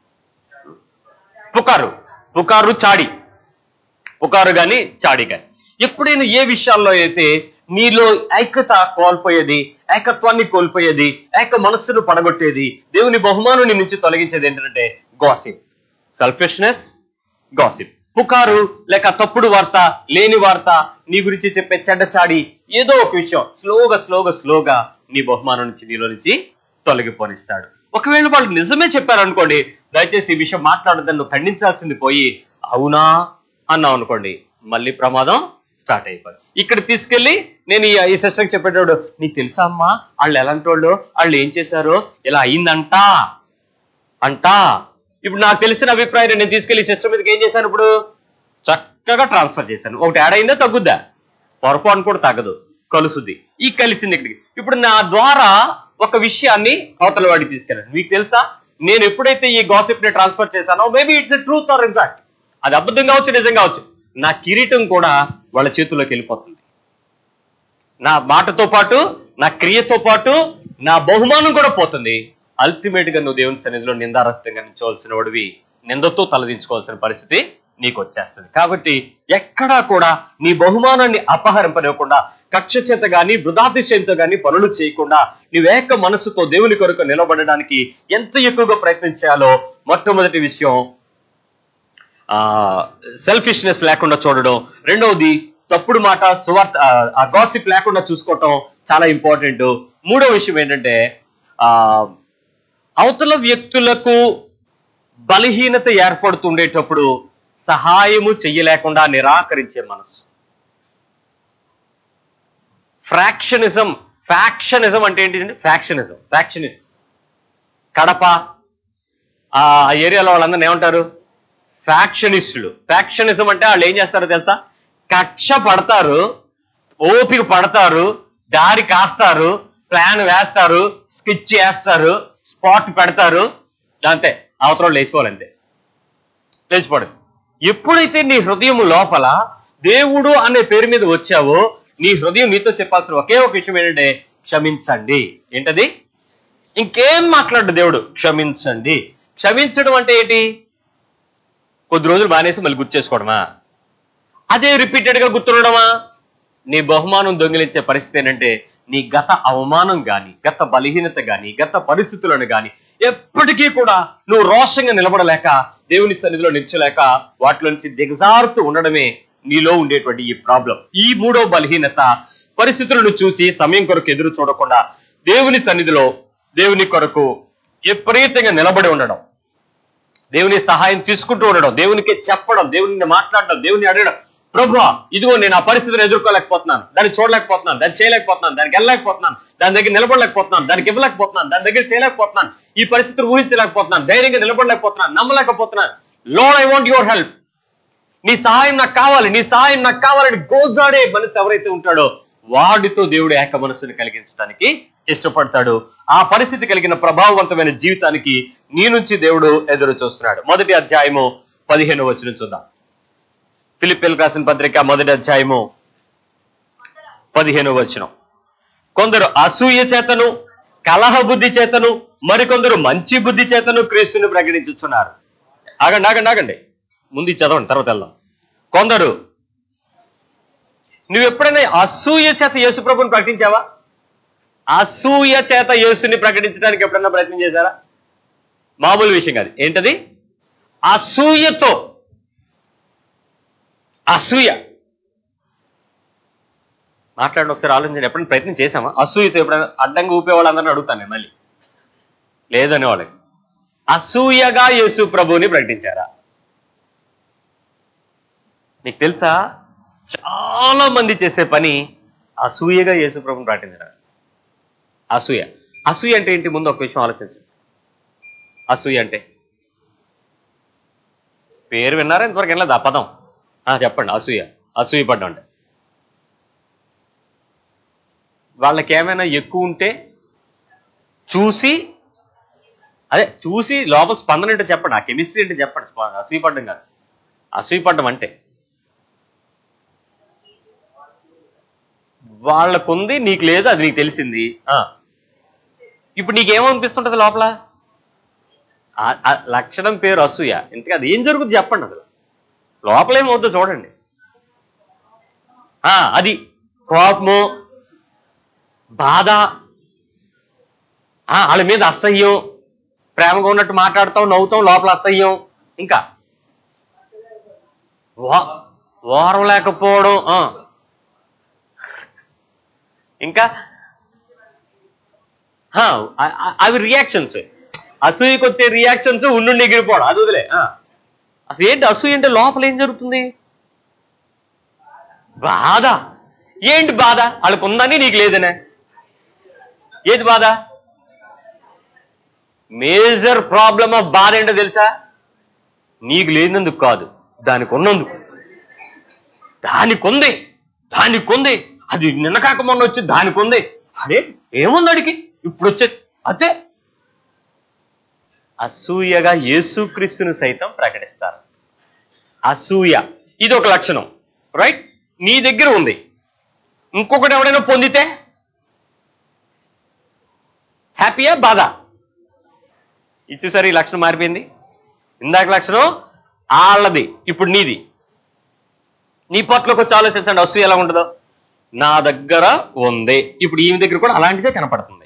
పుకారు పుకారు చాడి పుకారు గాని చాడి గాని ఎప్పుడైనా ఏ విషయాల్లో అయితే నీలో ఐక్యత కోల్పోయేది ఏకత్వాన్ని కోల్పోయేది ఏక మనస్సును పడగొట్టేది దేవుని బహుమానం నీ నుంచి తొలగించేది ఏంటంటే గాసిప్ సెల్ఫిష్నెస్ గాసిప్ పుకారు లేక తప్పుడు వార్త లేని వార్త నీ గురించి చెప్పే చెడ్డ చాడి ఏదో ఒక విషయం స్లోగా స్లోగా స్లోగా నీ బహుమానం నుంచి నీలో నుంచి తొలగిపోనిస్తాడు ఒకవేళ వాళ్ళు నిజమే చెప్పారనుకోండి దయచేసి ఈ విషయం మాట్లాడదని నువ్వు ఖండించాల్సింది పోయి అవునా అన్నావు అనుకోండి మళ్ళీ ప్రమాదం స్టార్ట్ అయిపోయి ఇక్కడ తీసుకెళ్లి నేను ఈ- ఈ సిస్టర్కి చెప్పేటోడు నీకు తెలుసా అమ్మా వాళ్ళు ఎలాంటి వాళ్ళు వాళ్ళు ఏం చేశారో ఇలా అయిందంట అంటా ఇప్పుడు నాకు తెలిసిన అభిప్రాయం నేను తీసుకెళ్లి సిస్టమ్ మీదకి ఏం చేశాను ఇప్పుడు చక్కగా ట్రాన్స్ఫర్ చేశాను ఒకటి యాడ్ అయిందా తగ్గుద్దా పొరపాటు కూడా తగ్గదు కలుసుద్ది ఈ కలిసింది ఇక్కడికి ఇప్పుడు నా ద్వారా ఒక విషయాన్ని అవతల వాడికి తీసుకెళ్ళాను మీకు తెలుసా నేను ఎప్పుడైతే ఈ గాసిప్ ని ట్రాన్స్ఫర్ చేశానో maybe it's truth or in fact అది అబద్ధం కావచ్చు నిజం కావచ్చు నా కిరీటం కూడా వాళ్ళ చేతుల్లోకి వెళ్ళిపోతుంది నా మాటతో పాటు నా క్రియతో పాటు నా బహుమానం కూడా పోతుంది అల్టిమేట్ గా నువ్వు దేవుని సన్నిధిలో నిందారహితంగా నిల్చోవలసిన వాడివి నిందతో తలదించుకోవాల్సిన పరిస్థితి నీకు వచ్చేస్తుంది కాబట్టి ఎక్కడా కూడా నీ బహుమానాన్ని అపహరింపనివ్వకుండా కక్ష చేత గాని వృధాతిశయంతో గాని పనులు చేయకుండా నీవేక మనసుతో దేవుని కొరకు నిలబడడానికి ఎంత ఎక్కువగా ప్రయత్నించాలో మొట్టమొదటి విషయం ఆ సెల్ఫిష్నెస్ లేకుండా చూడడం రెండవది తప్పుడు మాట సువార్త ఆ, ఆ గాసిప్ లేకుండా చూసుకోవటం చాలా ఇంపార్టెంట్ మూడో విషయం ఏంటంటే ఆ అవతల వ్యక్తులకు బలహీనత ఏర్పడుతుండేటప్పుడు సహాయము చెయ్యలేకుండా నిరాకరించే మనసు ఫ్రాక్షనిజం ఫ్యాక్షనిజం అంటే ఏంటి ఫ్యాక్షనిజం ఫ్యాక్షనిస్ కడప ఆ ఏరియాలో వాళ్ళందరినీ ఏమంటారు ఫ్యాక్షనిస్టులు ఫ్యాక్షనిజం అంటే వాళ్ళు ఏం చేస్తారో తెలుసా కక్ష పడతారు ఓపిక పడతారు దారి కాస్తారు ప్లాన్ వేస్తారు స్కెచ్ వేస్తారు స్పాట్ పెడతారు దాంతే అవతల లేచిపోవాలంతే లేచిపోవడం ఎప్పుడైతే నీ హృదయం లోపల దేవుడు అనే పేరు మీద వచ్చావో నీ హృదయం నీతో చెప్పాల్సిన ఒకే ఒక విషయం ఏంటంటే క్షమించండి ఏంటది ఇంకేం మాట్లాడు దేవుడు క్షమించండి క్షమించడం అంటే ఏంటి కొద్ది రోజులు మానేసి మళ్ళీ గుర్తు చేసుకోవడమా అదే రిపీటెడ్ గా గుర్తుండడమా నీ బహుమానం దొంగిలించే పరిస్థితి ఏంటంటే నీ గత అవమానం గాని గత బలహీనత గాని గత పరిస్థితులను గాని ఎప్పటికీ కూడా నువ్వు రోషంగా నిలబడలేక దేవుని సన్నిధిలో నిల్చలేక వాటిలో నుంచి దిగజారుతూ ఉండడమే నీలో ఉండేటువంటి ఈ ప్రాబ్లం ఈ మూడో బలహీనత పరిస్థితులను చూసి సమయం కొరకు ఎదురు చూడకుండా దేవుని సన్నిధిలో దేవుని కొరకు విపరీతంగా నిలబడి ఉండడం దేవుని సహాయం తీసుకుంటూ ఉండడం దేవునికి చెప్పడం దేవుని మాట్లాడడం దేవుని అడగడం ప్రభు ఇదిగో నేను ఆ పరిస్థితిని ఎదుర్కోలేకపోతున్నాను దాన్ని చూడలేకపోతున్నాను దాన్ని చేయలేకపోతున్నాను దానికి వెళ్ళలేకపోతున్నాను దాని దగ్గర నిలబడలేకపోతున్నాను దానికి ఇవ్వలేకపోతున్నాను దాని దగ్గర చేయలేకపోతున్నాను ఈ పరిస్థితిని ఊహించలేకపోతున్నాను ధైర్యంగా నిలబడలేకపోతున్నాను నమ్మలేకపోతున్నాను Lord I want your help నీ సహాయం నాకు కావాలి నీ సహాయం నాకు కావాలని గోజాడే మనసు ఎవరైతే ఉంటాడో వాడితో దేవుడు ఏక మనసుని కలిగించడానికి ఇష్టపడతాడు ఆ పరిస్థితి కలిగిన ప్రభావవంతమైన జీవితానికి నీ నుంచి దేవుడు ఎదురు చూస్తున్నాడు మొదటి అధ్యాయము పదిహేను వచ్చిన చూద్దాం ఫిలిపిల్ రాసిన పత్రిక మొదటి అధ్యాయము పదిహేను వచనం కొందరు అసూయ చేతను కలహ బుద్ధి చేతను మరికొందరు మంచి బుద్ధి చేతను క్రీస్తుని ప్రకటించుతున్నారు ఆగండి ఆగండి ఆగండి ముందు ఇది చదవండి తర్వాత వెళ్దాం కొందరు నువ్వు ఎప్పుడైనా అసూయ చేత యేసు ప్రభుని ప్రకటించావా అసూయ చేత యేసుని ప్రకటించడానికి ఎప్పుడైనా ప్రయత్నం చేశారా మామూలు విషయం కాదు ఏంటది అసూయతో అసూయ మాట్లాడండి ఒకసారి ఆలోచించండి ఎప్పుడైనా ప్రయత్నం చేశామా అసూయతో ఎప్పుడైనా అడ్డంగా ఊపే వాళ్ళందరినీ అడుగుతాను నేను మళ్ళీ లేదనే వాళ్ళకి అసూయగా యేసు ప్రభుని ప్రకటించారా నీకు తెలుసా చాలా మంది చేసే పని అసూయగా యేసు ప్రభుని ప్రకటించడం అసూయ అసూయ అంటే ఏంటి ముందు ఒక విషయం ఆలోచించు అసూయ అంటే పేరు విన్నారా ఇంతవరకు వెళ్ళలేదు ఆ పదం ఆ, చెప్పండి అసూయ అసూయ పడ్డం అంటే వాళ్ళకి ఏమైనా ఎక్కువ ఉంటే చూసి అదే చూసి లోపల స్పందన ఏంటో చెప్పండి ఆ కెమిస్ట్రీ ఏంటో చెప్పండి స్ప- అసూయ పడ్డం కాదు అసూయ పడ్డం అంటే వాళ్ళకుంది నీకు లేదు అది నీకు తెలిసింది ఆ. ఇప్పుడు నీకేమనిపిస్తుంటది లోపల ఆ- ఆ లక్షణం పేరు అసూయ ఇంతగా అది ఏం జరుగుతుంది చెప్పండి అసలు లోపల ఏమవుతుందో చూడండి ఆ, అది కోపము బాధ ఆ, వాళ్ళ మీద అసహ్యం ప్రేమగా ఉన్నట్టు మాట్లాడతాం నవ్వుతాం లోపల అసహ్యం ఇంకా వా- ఓర్వలేకపోవడం ఆ. ఇంకా ఆ, ఆ- ఆ- అవి రియాక్షన్స్ అసూయకి వచ్చే రియాక్షన్స్ ఉండు ఎగిరిపోవడం అది వదిలే ఆ. అసలు ఏంటి అసూయ అంటే లోపల ఏం జరుగుతుంది బాధ ఏంటి బాధ వాళ్ళకు ఉందని నీకు లేదనే ఏది బాధ మేజర్ ప్రాబ్లమ్ ఆఫ్ బాధ ఏంటో తెలుసా నీకు లేనందుకు కాదు దానికి ఉన్నందుకు దానికి ఉంది దానికి ఉంది అది నిన్న కాక మొన్న వచ్చి దానికి ఉంది అదే ఏముంది అడిగి ఇప్పుడు వచ్చే అదే అసూయగా యేసుక్రీస్తుని సైతం ప్రకటిస్తారు అసూయ ఇది ఒక లక్షణం రైట్ నీ దగ్గర ఉంది ఇంకొకటి ఎవడైనా పొందితే హ్యాపీయా బాధ ఇది చూసారు ఈ లక్షణం మారిపోయింది ఇందాక లక్షణం వాళ్ళది ఇప్పుడు నీది నీ పట్లోకి వచ్చి ఆలోచించండి అసూయ ఎలా ఉంటుందో నా దగ్గర ఉంది ఇప్పుడు ఈమె దగ్గర కూడా అలాంటిదే కనపడుతుంది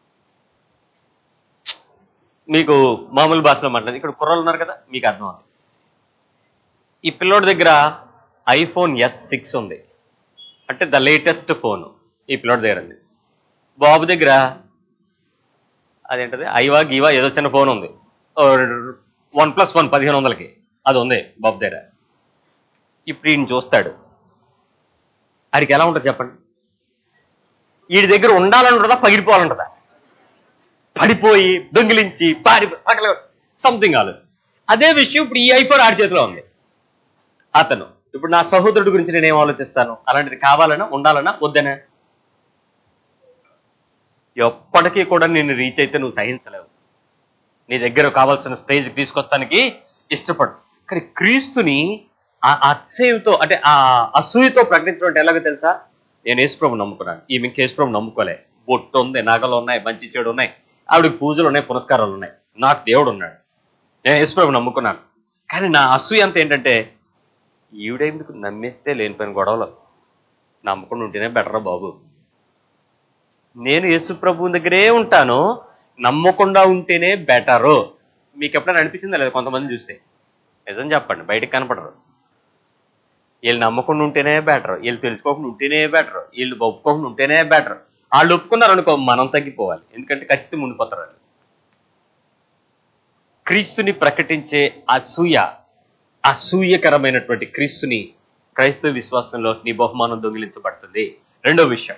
మీకు మామూలు భాషలో మాట్లాడి ఇక్కడ కుర్రలు ఉన్నారు కదా మీకు అర్థం అవుతుంది ఈ పిల్లోడి దగ్గర ఐఫోన్ ఎస్ సిక్స్ ఉంది అంటే ద లేటెస్ట్ ఫోన్ ఈ పిల్లోడి దగ్గర ఉంది బాబు దగ్గర అదేంటది ఐవా గీవా ఏదో చిన్న ఫోన్ ఉంది వన్ ప్లస్ వన్ పదిహేను వందలకి అది ఉంది బాబు దగ్గర ఇప్పుడు ఈయన చూస్తాడు ఆడికి ఎలా ఉంటుంది చెప్పండి వీడి దగ్గర ఉండాలని ఉంటుందా పగిలిపోవాలంటుందా పడిపోయి దొంగిలించి పారి పగల సంథింగ్ కాదు అదే విషయం ఇప్పుడు ఈ ఐఫోన్ ఆడి చేతిలో ఉంది అతను ఇప్పుడు నా సహోదరుడి గురించి నేను ఏం ఆలోచిస్తాను అలాంటిది కావాలనా ఉండాలనా వద్దనా ఎప్పటికీ కూడా నిన్ను రీచ్ అయితే నువ్వు సహించలేవు నీ దగ్గర కావాల్సిన స్టేజ్ తీసుకొస్తానికి ఇష్టపడు కానీ క్రీస్తుని ఆ అతిశయంతో అంటే ఆ అసూయతో ప్రకటించడం అంటే ఎలాగో తెలుసా నేను యేసుప్రభు నమ్ముకున్నాను ఈమె ఇంకా యేసుప్రభు నమ్ముకోలే బొట్టు ఉంది నగలు ఉన్నాయి మంచి చెడు ఉన్నాయి ఆవిడకి పూజలు ఉన్నాయి పునస్కారాలు ఉన్నాయి నాకు దేవుడు ఉన్నాడు నేను యేసుప్రభు నమ్ముకున్నాను కానీ నా అసూయ అంత ఏంటంటే ఈవిడెందుకు నమ్మేస్తే లేనిపోయిన గొడవలు నమ్మకుండా ఉంటేనే బెటరా బాబు నేను యేసు ప్రభు దగ్గరే ఉంటాను నమ్మకుండా ఉంటేనే బెటరు మీకు ఎప్పుడైనా అనిపించిందా లేదా కొంతమంది చూస్తే నిజం చెప్పండి బయటకు కనపడరు వీళ్ళు నమ్మకుండా ఉంటేనే బెటర్ వీళ్ళు తెలుసుకోకుండా ఉంటేనే బెటర్ వీళ్ళు ఒప్పుకోకుండా ఉంటేనే బెటర్ వాళ్ళు ఒప్పుకున్నారు అనుకో మనం తగ్గిపోవాలి ఎందుకంటే ఖచ్చితంగా ఉండిపోతారు వాళ్ళు క్రీస్తుని ప్రకటించే అసూయ అసూయకరమైనటువంటి క్రీస్తుని క్రైస్తవ విశ్వాసంలో నీ బహుమానం దొంగిలించబడుతుంది రెండో విషయం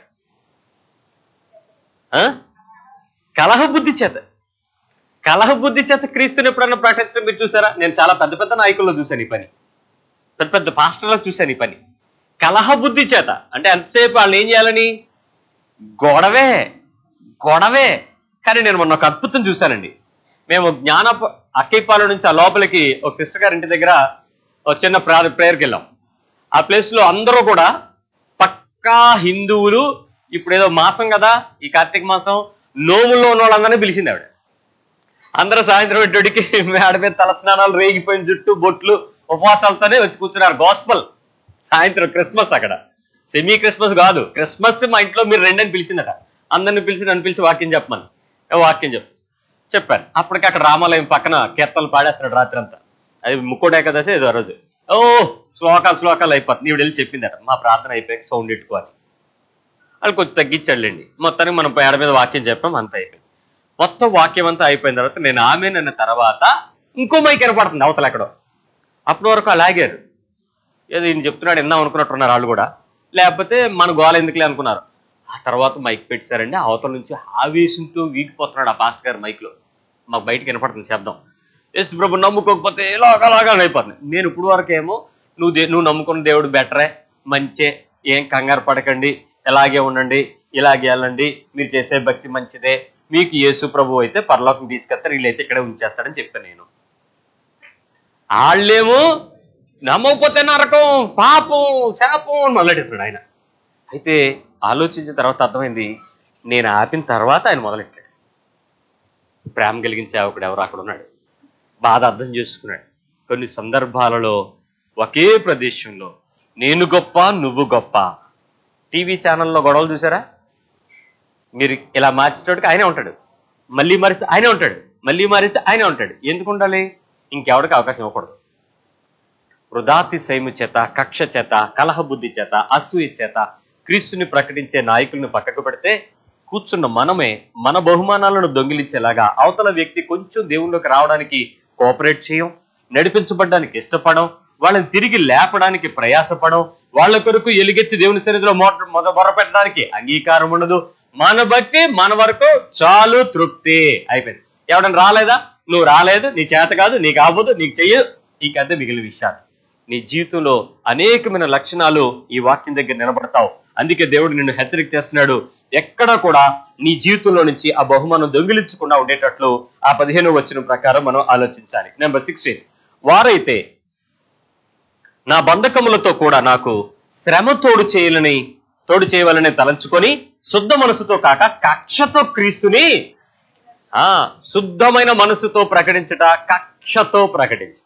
ఆ? కలహ బుద్ధి చేత కలహ బుద్ధి చేత క్రీస్తుని ఎప్పుడన్నా ప్రకటించడం మీరు చూసారా నేను చాలా పెద్ద పెద్ద నాయకుల్లో చూశాను ఈ పని పెద్ద పెద్ద పాస్టర్లో చూశాను ఈ పని కలహ బుద్ధి చేత అంటే ఎంతసేపు వాళ్ళు ఏం చేయాలని గొడవే గొడవే కానీ నేను మొన్న ఒక అద్భుతం చూశానండి మేము జ్ఞాన అక్కైపాలెం నుంచి ఆ లోపలికి ఒక సిస్టర్ గారి ఇంటి దగ్గర ఒక చిన్న ప్రా ప్రేయర్కి వెళ్ళాం ఆ ప్లేస్ లో అందరూ కూడా పక్కా హిందువులు ఇప్పుడు ఏదో మాసం కదా ఈ కార్తీక మాసం నోముల్లో ఉన్న వాళ్ళందరినీ పిలిచింది ఆవిడ అందరూ సాయంత్రం ఎట్టుడికి మేడ మీద తల స్నానాలు రేగిపోయిన జుట్టు బొట్లు ఉపవాసాలతోనే వచ్చి కూర్చున్నారు గాస్పల్ సాయంత్రం క్రిస్మస్ అక్కడ సెమీ క్రిస్మస్ కాదు క్రిస్మస్ మా ఇంట్లో మీరు రెండని పిలిచిందట అందరిని పిలిచి నన్ను పిలిచి వాక్యం చెప్పమని ఏ వాక్యం చెప్పు చెప్పాను అప్పటికి అక్కడ రామాలయం పక్కన కీర్తనలు పాడేస్తున్నాడు రాత్రి అంతా అది ముక్కోడే ఏకాదశి ఏదో ఆ రోజు ఓ శ్లోకాలు శ్లోకాలు అయిపోతుంది ఈవిడ వెళ్ళి చెప్పిందట మా ప్రార్థన అయిపోయాక సౌండ్ ఇట్టుకోవాలి వాళ్ళు కొంచెం తగ్గించాడులేండి మొత్తానికి మనం పేడ మీద వాక్యం చెప్పాం అంత అయిపోయింది మొత్తం వాక్యం అంతా అయిపోయిన తర్వాత నేను ఆమె అన్న తర్వాత ఇంకో మైక్ కనపడుతుంది అవతల ఎక్కడో అప్పటి వరకు అలాగారు ఏదో ఈయన చెప్తున్నాడు విందాం అనుకున్నట్టున్నారు వాళ్ళు కూడా లేకపోతే మన గోల ఎందుకులే అనుకున్నారు ఆ తర్వాత మైక్ పెట్టారండి అవతల నుంచి ఆవేశంతో వీగిపోతున్నాడు ఆ పాస్టర్ గారు మైక్లో మాకు బయటకు వినపడుతుంది శబ్దం యేసు ప్రభు నమ్ముకోకపోతే ఇలాగలాగా అయిపోతుంది నేను ఇప్పుడు వరకేమో నువ్వు దే- నువ్వు నమ్ముకున్న దేవుడు బెటరే మంచే ఏం కంగారు పడకండి ఇలాగే ఉండండి ఇలాగే వెళ్ళండి మీరు చేసే భక్తి మంచిదే మీకు యేసు ప్రభు అయితే పరలోకం తీసుకెళ్తారు వీళ్ళైతే ఇక్కడే ఉంచేస్తాడని చెప్పాను నేను వాళ్ళేమో నమ్మకపోతే నరకం పాపం శాపం అని మొదలెట్టేస్తున్నాడు ఆయన అయితే ఆలోచించిన తర్వాత అర్థమైంది నేను ఆపిన తర్వాత ఆయన మొదలెట్టాడు ప్రేమ కలిగించే ఒకడు ఎవరు అక్కడ ఉన్నాడు బాధ అర్థం చేసుకున్నాడు కొన్ని సందర్భాలలో ఒకే ప్రదేశంలో నేను గొప్ప నువ్వు గొప్ప టీవీ ఛానల్లో గొడవలు చూసారా మీరు ఇలా మార్చేటోడికి ఆయనే ఉంటాడు మళ్ళీ మారిస్తే ఆయనే ఉంటాడు మళ్ళీ మారిస్తే ఆయనే ఉంటాడు ఎందుకు ఉండాలి ఇంకెవడికి అవకాశం ఇవ్వకూడదు వృధాతిశయము చేత కక్ష చేత కలహ బుద్ధి చేత అసూయ చేత క్రీస్తుని ప్రకటించే నాయకులను పక్కకు పెడితే కూర్చున్న మనమే మన బహుమానాలను దొంగిలించేలాగా అవతల వ్యక్తి కొంచెం దేవుళ్ళలోకి రావడానికి కోఆపరేట్ చేయం నడిపించబడడానికి ఇష్టపడం వాళ్ళని తిరిగి లేపడానికి ప్రయాసపడం వాళ్ళ కొరకు ఎలుగెత్తి దేవుని సన్నిధిలో మొద మొద మొరపెట్టడానికి అంగీకారం ఉండదు మన బట్టి మన వరకు చాలు తృప్తి అయిపోయింది ఎవడన్నా రాలేదా నువ్వు రాలేదు నీ చేత కాదు నీకు అవ్వదు నీకు చెయ్యదు నీకంతే మిగిలిన విషయాలు నీ జీవితంలో అనేకమైన లక్షణాలు ఈ వాక్యం దగ్గర నిలబడతావు అందుకే దేవుడు నిన్ను హెచ్చరిక చేస్తున్నాడు ఎక్కడ కూడా నీ జీవితంలో నుంచి ఆ బహుమానం దొంగిలించకుండా ఉండేటట్లు ఆ పదిహేను వచ్చిన ప్రకారం మనం ఆలోచించాలి నెంబర్ సిక్స్టీన్ వారైతే నా బంధకములతో కూడా నాకు శ్రమ తోడు చేయాలని తోడు చేయవాలని తలంచుకొని శుద్ధ మనసుతో కాక కక్షతో క్రీస్తుని ఆ శుద్ధమైన మనసుతో ప్రకటించుట కక్షతో ప్రకటించుట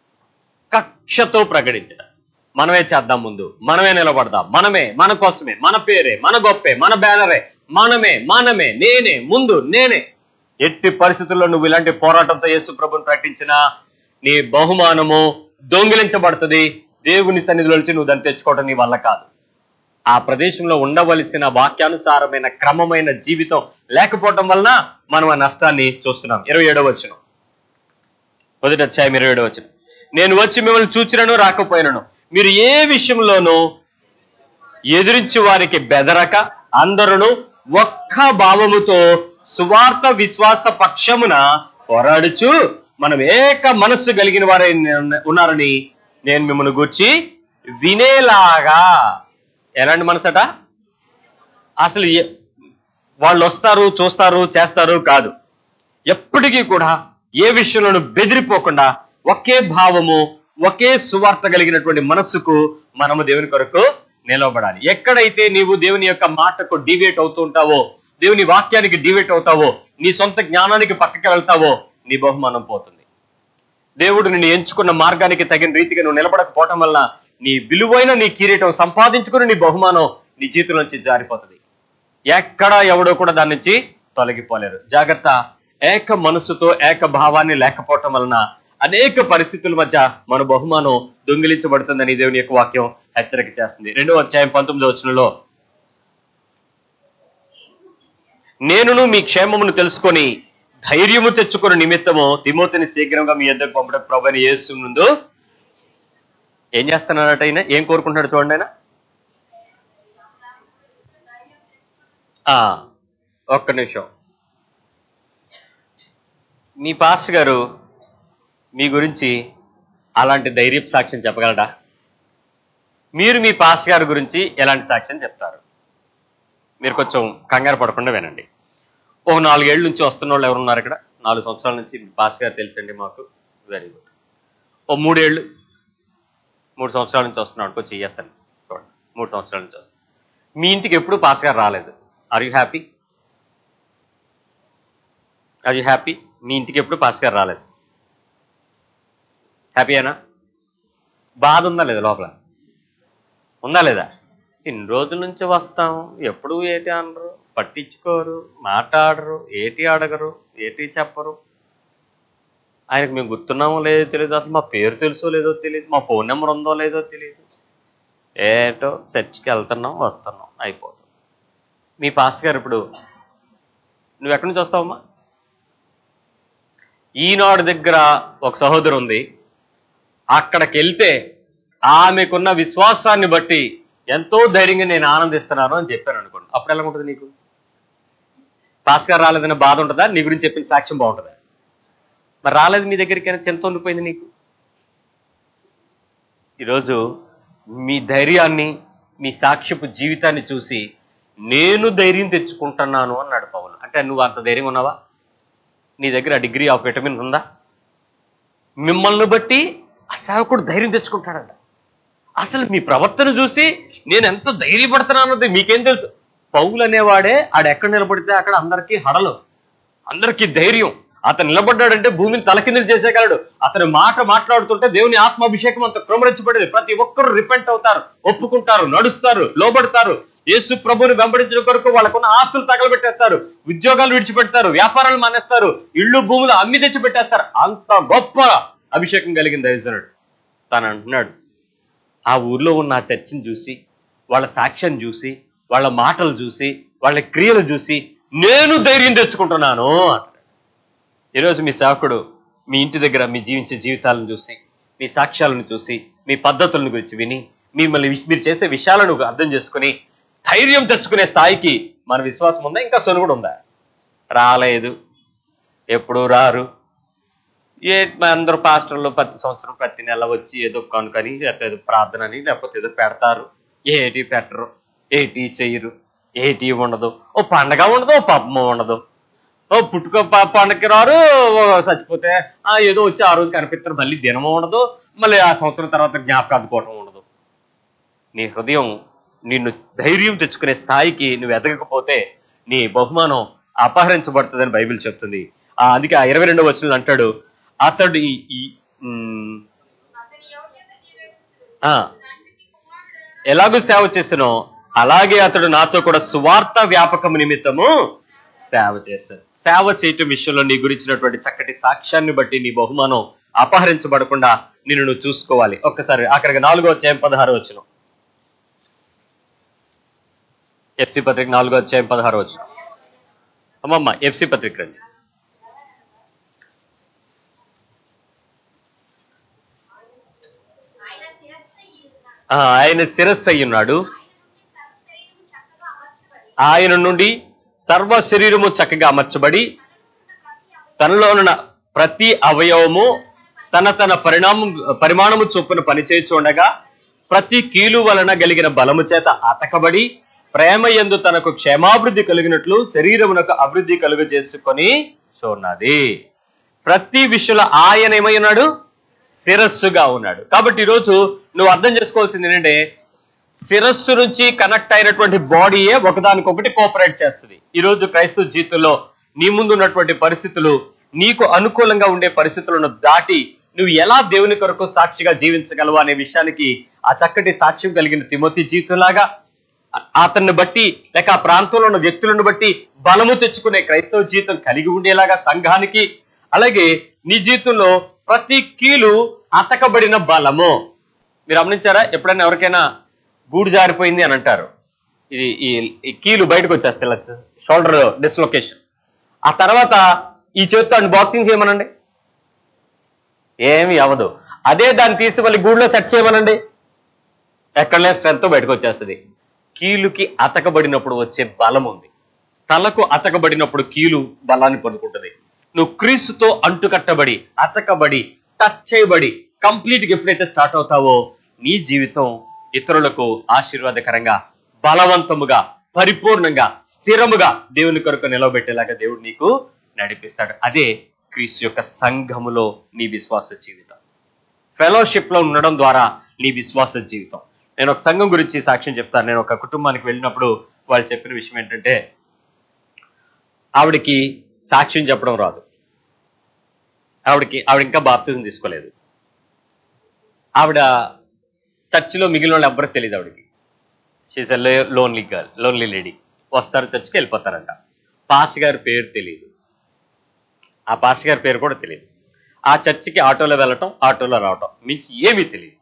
కక్షతో ప్రకటించుట మనమే చేద్దాం ముందు మనమే నిలబడదాం మనమే మన కోసమే మన పేరే మన గొప్పే మన బ్యానరే మనమే మనమే నేనే ముందు నేనే ఎట్టి పరిస్థితుల్లో నువ్వు ఇలాంటి పోరాటంతో యేసు ప్రభుని ప్రకటించినా నీ బహుమానము దొంగిలించబడుతుంది దేవుని సన్నిధిలో నుంచి నువ్వు దాన్ని తెచ్చుకోవడం నీ వల్ల కాదు ఆ ప్రదేశంలో ఉండవలసిన వాక్యానుసారమైన క్రమమైన జీవితం లేకపోవటం వలన మనం ఆ నష్టాన్ని చూస్తున్నాం ఇరవై ఏడవ వచ్చిన మొదటి అధ్యాయం ఇరవై ఏడవ వచ్చిన నేను వచ్చి మిమ్మల్ని చూచినను రాకపోయినను మీరు ఏ విషయంలోనూ ఎదిరించి వారికి బెదరక అందరును ఒక్క భావముతో సువార్త విశ్వాస పక్షమున పోరాడుచు మనం ఏక మనస్సు కలిగిన వారై ఉన్నారని నేను మిమ్మల్ని గూర్చి వినేలాగా ఎలాంటి మనసట అసలు ఎ- వాళ్ళు వస్తారు చూస్తారు చేస్తారు కాదు ఎప్పటికీ కూడా ఏ విషయంలోనూ బెదిరిపోకుండా ఒకే భావము ఒకే సువార్త కలిగినటువంటి మనస్సుకు మనము దేవుని కొరకు నిలవబడాలి ఎక్కడైతే నీవు దేవుని యొక్క మాటకు డివేట్ అవుతూ ఉంటావో దేవుని వాక్యానికి డివేట్ అవుతావో నీ సొంత జ్ఞానానికి పక్కకి వెళ్తావో నీ బహుమానం పోతుంది దేవుడు నిన్ను ఎంచుకున్న మార్గానికి తగిన రీతిగా నువ్వు నిలబడకపోవటం వల్ల నీ విలువైన నీ కిరీటం సంపాదించుకుని నీ బహుమానం నీ జీవితం నుంచి జారిపోతుంది ఎక్కడ ఎవడో కూడా దాని నుంచి తొలగిపోలేరు జాగ్రత్త ఏక మనసుతో ఏక భావాన్ని లేకపోవటం వలన అనేక పరిస్థితుల మధ్య మన బహుమానం దొంగిలించబడుతుందని దేవుని యొక్క వాక్యం హెచ్చరిక చేస్తుంది రెండో అధ్యాయం పంతొమ్మిదో వచనంలో నేనును మీ క్షేమమును తెలుసుకొని ధైర్యము తెచ్చుకున్న నిమిత్తము తిమోతిని శీఘ్రంగా మీ ఎద్దకు పంపడం ప్రభుని యేసు ముందు ఏం చేస్తున్నాడట ఆయన ఏం కోరుకుంటున్నాడు చూడండి ఆయన ఆ, ఒక్క నిమిషం మీ పాస్టర్ గారు మీ గురించి అలాంటి ధైర్యపు సాక్ష్యం చెప్పగలరా మీరు మీ పాస్టర్ గారి గురించి ఎలాంటి సాక్ష్యం చెప్తారు మీరు కొంచెం కంగారు పడకుండా వినండి ఓ నాలుగేళ్ల నుంచి వస్తున్న వాళ్ళు ఎవరున్నారు ఇక్కడ నాలుగు సంవత్సరాల నుంచి మీ పాస్టర్ గారు తెలుసండి మాకు వెరీ గుడ్ ఓ మూడేళ్ళు మూడు సంవత్సరాల నుంచి వస్తున్నాడు కొంచెం చెయ్యత్తాను చూడండి మూడు సంవత్సరాల నుంచి వస్తున్నాడు మీ ఇంటికి ఎప్పుడు పాస్ గారు రాలేదు are you happy are you happy మీ ఇంటికి ఎప్పుడు పాస్ గారు రాలేదు హ్యాపీయేనా బాధ ఉందా లేదా లోపల ఉందా లేదా ఇన్ని రోజుల నుంచి వస్తాం ఎప్పుడు ఏటి అనరు పట్టించుకోరు మాట్లాడరు ఏటి అడగరు ఏటి చెప్పరు ఆయనకు మేము గుర్తున్నామో లేదో తెలియదు అసలు మా పేరు తెలుసో లేదో తెలియదు మా ఫోన్ నెంబర్ ఉందో లేదో తెలియదు ఏటో చర్చికి వెళ్తున్నాం వస్తున్నాం అయిపోతుంది మీ పాస్టర్ గారు ఇప్పుడు నువ్వు ఎక్కడి నుంచి వస్తావమ్మా ఈనాడు దగ్గర ఒక సహోదరు ఉంది అక్కడికి వెళ్తే ఆమెకున్న విశ్వాసాన్ని బట్టి ఎంతో ధైర్యంగా నేను ఆనందిస్తున్నాను అని చెప్పాను అనుకోండి అప్పుడు ఎలా ఉంటుంది నీకు పాస్కర్ రాలేదన్న బాధ ఉంటుందా నీ గురించి చెప్పిన సాక్ష్యం బాగుంటుందా మరి రాలేదు మీ దగ్గరికి అయినా చింత ఉండిపోయింది నీకు ఈరోజు మీ ధైర్యాన్ని మీ సాక్ష్యపు జీవితాన్ని చూసి నేను ధైర్యం తెచ్చుకుంటున్నాను అన్నాడు పౌలు అంటే నువ్వు అంత ధైర్యం ఉన్నావా నీ దగ్గర డిగ్రీ ఆఫ్ విటమిన్ ఉందా మిమ్మల్ని బట్టి ఆ సేవకుడు ధైర్యం తెచ్చుకుంటాడంట అసలు మీ ప్రవర్తన చూసి నేను ఎంత ధైర్యపడుతున్నానన్నది మీకేం తెలుసు పౌలు అనేవాడే ఆడ ఎక్కడ నిలబడితే అక్కడ అందరికీ హడలు అందరికీ ధైర్యం అతను నిలబడ్డాడంటే భూమిని తలకిందులు చేసేయగలడు అతని మాట మాట్లాడుతుంటే దేవుని ఆత్మాభిషేకం అంత క్రమరించబడేది ప్రతి ఒక్కరు రిపెంట్ అవుతారు ఒప్పుకుంటారు నడుస్తారు లోబడతారు యేసు ప్రభుని వెంబడించిన కొరకు వాళ్ళకున్న ఆస్తులు తగలబెట్టేస్తారు ఉద్యోగాలు విడిచిపెడతారు వ్యాపారాలు మానేస్తారు ఇళ్ళు భూములు అమ్మి తెచ్చి పెట్టేస్తారు అంత గొప్ప అభిషేకం కలిగిన దైవజనుడు తను అంటున్నాడు ఆ ఊర్లో ఉన్న ఆ చర్చిని చూసి వాళ్ళ సాక్ష్యం చూసి వాళ్ళ మాటలు చూసి వాళ్ళ క్రియలు చూసి నేను ధైర్యం తెచ్చుకుంటున్నాను అంటాడు ఈరోజు మీ సేవకుడు మీ ఇంటి దగ్గర మీ జీవించే జీవితాలను చూసి మీ సాక్ష్యాలను చూసి మీ పద్ధతులను గురించి విని మిమ్మల్ని వి- మీరు చేసే విషయాలను అర్థం చేసుకుని ధైర్యం తెచ్చుకునే స్థాయికి మన విశ్వాసం ఉందా ఇంకా సొనుగుడు ఉందా రాలేదు ఎప్పుడు రారు ఏ అందరూ పాస్టర్లు ప్రతి సంవత్సరం ప్రతి నెల వచ్చి ఏదో కనుకని లేకపోతే ఏదో ప్రార్థన అని లేకపోతే ఏదో పెడతారు ఏటి పెట్టరు ఏటి చెయ్యరు ఏటి ఉండదు ఓ పండగ ఉండదు ఓ పబ్బం ఉండదు ఓ పుట్టుక ప- పండగకి రారు ఓ చచ్చిపోతే ఆ ఏదో వచ్చి ఆ రోజు కనిపిస్తారు మళ్ళీ దినము ఉండదు మళ్ళీ ఆ సంవత్సరం తర్వాత జ్ఞాపకం అందుకోవటం ఉండదు నీ హృదయం నిన్ను ధైర్యం తెచ్చుకునే స్థాయికి నువ్వు ఎదగకపోతే నీ బహుమానం అపహరించబడుతుందని బైబిల్ చెప్తుంది ఆ అందుకే ఆ ఇరవై రెండవ వచనంలో అంటాడు అతడు ఈ ఈ- ఉమ్, అతని యోగ్యత నెరవేర్చుచు ఆ, తండ్రికి కుమారుడైన ఎలాగూ సేవ చేసినో అలాగే అతడు నాతో కూడా సువార్త వ్యాపకం నిమిత్తము సేవ చేశాడు సేవ చేయటం విషయంలో నీ గురించినటువంటి చక్కటి సాక్ష్యాన్ని బట్టి నీ బహుమానం అపహరించబడకుండా నిన్ను నువ్వు చూసుకోవాలి ఒక్కసారి అక్కడికి నాలుగో అధ్యాయం పదహారు వచ్చిన ఎఫ్సి పత్రిక నాలుగో అధ్యాయం పదహారు వచ్చిన అమ్మమ్మ ఎఫ్సి పత్రిక రండి ఆయన శిరస్సు ఉన్నాడు ఆ, ఆయన శిరస్సు అయి ఉన్నాడు ఆయన నుండి సర్వ శరీరము చక్కగా అమర్చబడి ఆయన నుండి సర్వ శరీరము చక్కగా అమర్చబడి తనలో ఉన్న ప్రతి అవయవము తన తన పరిణామం పరిమాణము చొప్పున పనిచేయచుండగా ప్రతి కీలు వలన కలిగిన బలము చేత అతకబడి ప్రేమ యందు తనకు క్షేమాభివృద్ధి కలిగినట్లు శరీరమునకు అభివృద్ధి కలుగ చేసుకొని చూన్నది ప్రతి విషయంలో ఆయన ఏమై ఉన్నాడు శిరస్సుగా ఉన్నాడు కాబట్టి ఈరోజు నువ్వు అర్థం చేసుకోవాల్సింది ఏంటంటే శిరస్సు నుంచి కనెక్ట్ అయినటువంటి బాడీయే ఒకదానికొకటి కోఆపరేట్ చేస్తుంది ఈ రోజు క్రైస్తవ జీవితంలో నీ ముందు ఉన్నటువంటి పరిస్థితులు నీకు అనుకూలంగా ఉండే పరిస్థితులను దాటి నువ్వు ఎలా దేవుని కొరకు సాక్షిగా జీవించగలవు అనే విషయానికి ఆ చక్కటి సాక్ష్యం కలిగిన తిమోతి జీవితంలాగా అ- అతన్ని బట్టి లేక ఆ ప్రాంతంలో ఉన్న వ్యక్తులను బట్టి బలము తెచ్చుకునే క్రైస్తవ జీవితం కలిగి ఉండేలాగా సంఘానికి అలాగే నీ జీవితంలో ప్రతి కీలు అతకబడిన బలము మీరు గమనించారా ఎప్పుడైనా ఎవరికైనా గూడు జారిపోయింది అని అంటారు ఇది ఈ ఈ కీలు బయటకు వచ్చేస్తాయి షోల్డర్ డిస్లొకేషన్ ఆ తర్వాత ఈ చేతితో బాక్సింగ్ చేయమనండి ఏమి అవ్వదు అదే దాన్ని తీసి మళ్ళీ గూడులో సెట్ చేయమనండి ఎక్కడలే స్ట్రెంత్ బయటకు వచ్చేస్తుంది కీలుకి అతకబడినప్పుడు వచ్చే బలం ఉంది తలకు అతకబడినప్పుడు కీలు బలాన్ని పొందుకుంటుంది నువ్వు క్రీస్తుతో అంటుకట్టబడి అతకబడి టచ్ చేయబడి కంప్లీట్ గా ఎప్పుడైతే స్టార్ట్ అవుతావో నీ జీవితం ఇతరులకు ఆశీర్వాదకరంగా బలవంతముగా పరిపూర్ణంగా స్థిరముగా దేవుని కొరకు నిలవబెట్టేలాగా దేవుడు నీకు నడిపిస్తాడు అదే క్రీస్తు యొక్క సంఘములో నీ విశ్వాస జీవితం ఫెలోషిప్ లో ఉండడం ద్వారా నీ విశ్వాస జీవితం నేను ఒక సంఘం గురించి సాక్ష్యం చెప్తాను నేను ఒక కుటుంబానికి వెళ్ళినప్పుడు వాళ్ళు చెప్పిన విషయం ఏంటంటే ఆవిడకి సాక్ష్యం చెప్పడం రాదు ఆవిడకి ఆవిడ ఇంకా బాప్తిజం తీసుకోలేదు ఆవిడ చర్చిలో మిగిలిన వాళ్ళు ఎవ్వరికి తెలియదు ఆవిడకి she's lonely girl lonely lady వస్తారు చర్చికి వెళ్ళిపోతారంట పాస్ గారి పేరు తెలియదు ఆ పాస్ గారి పేరు కూడా తెలియదు ఆ చర్చికి ఆటోలో వెళ్ళటం ఆటోలో రావటం మించి ఏమీ తెలియదు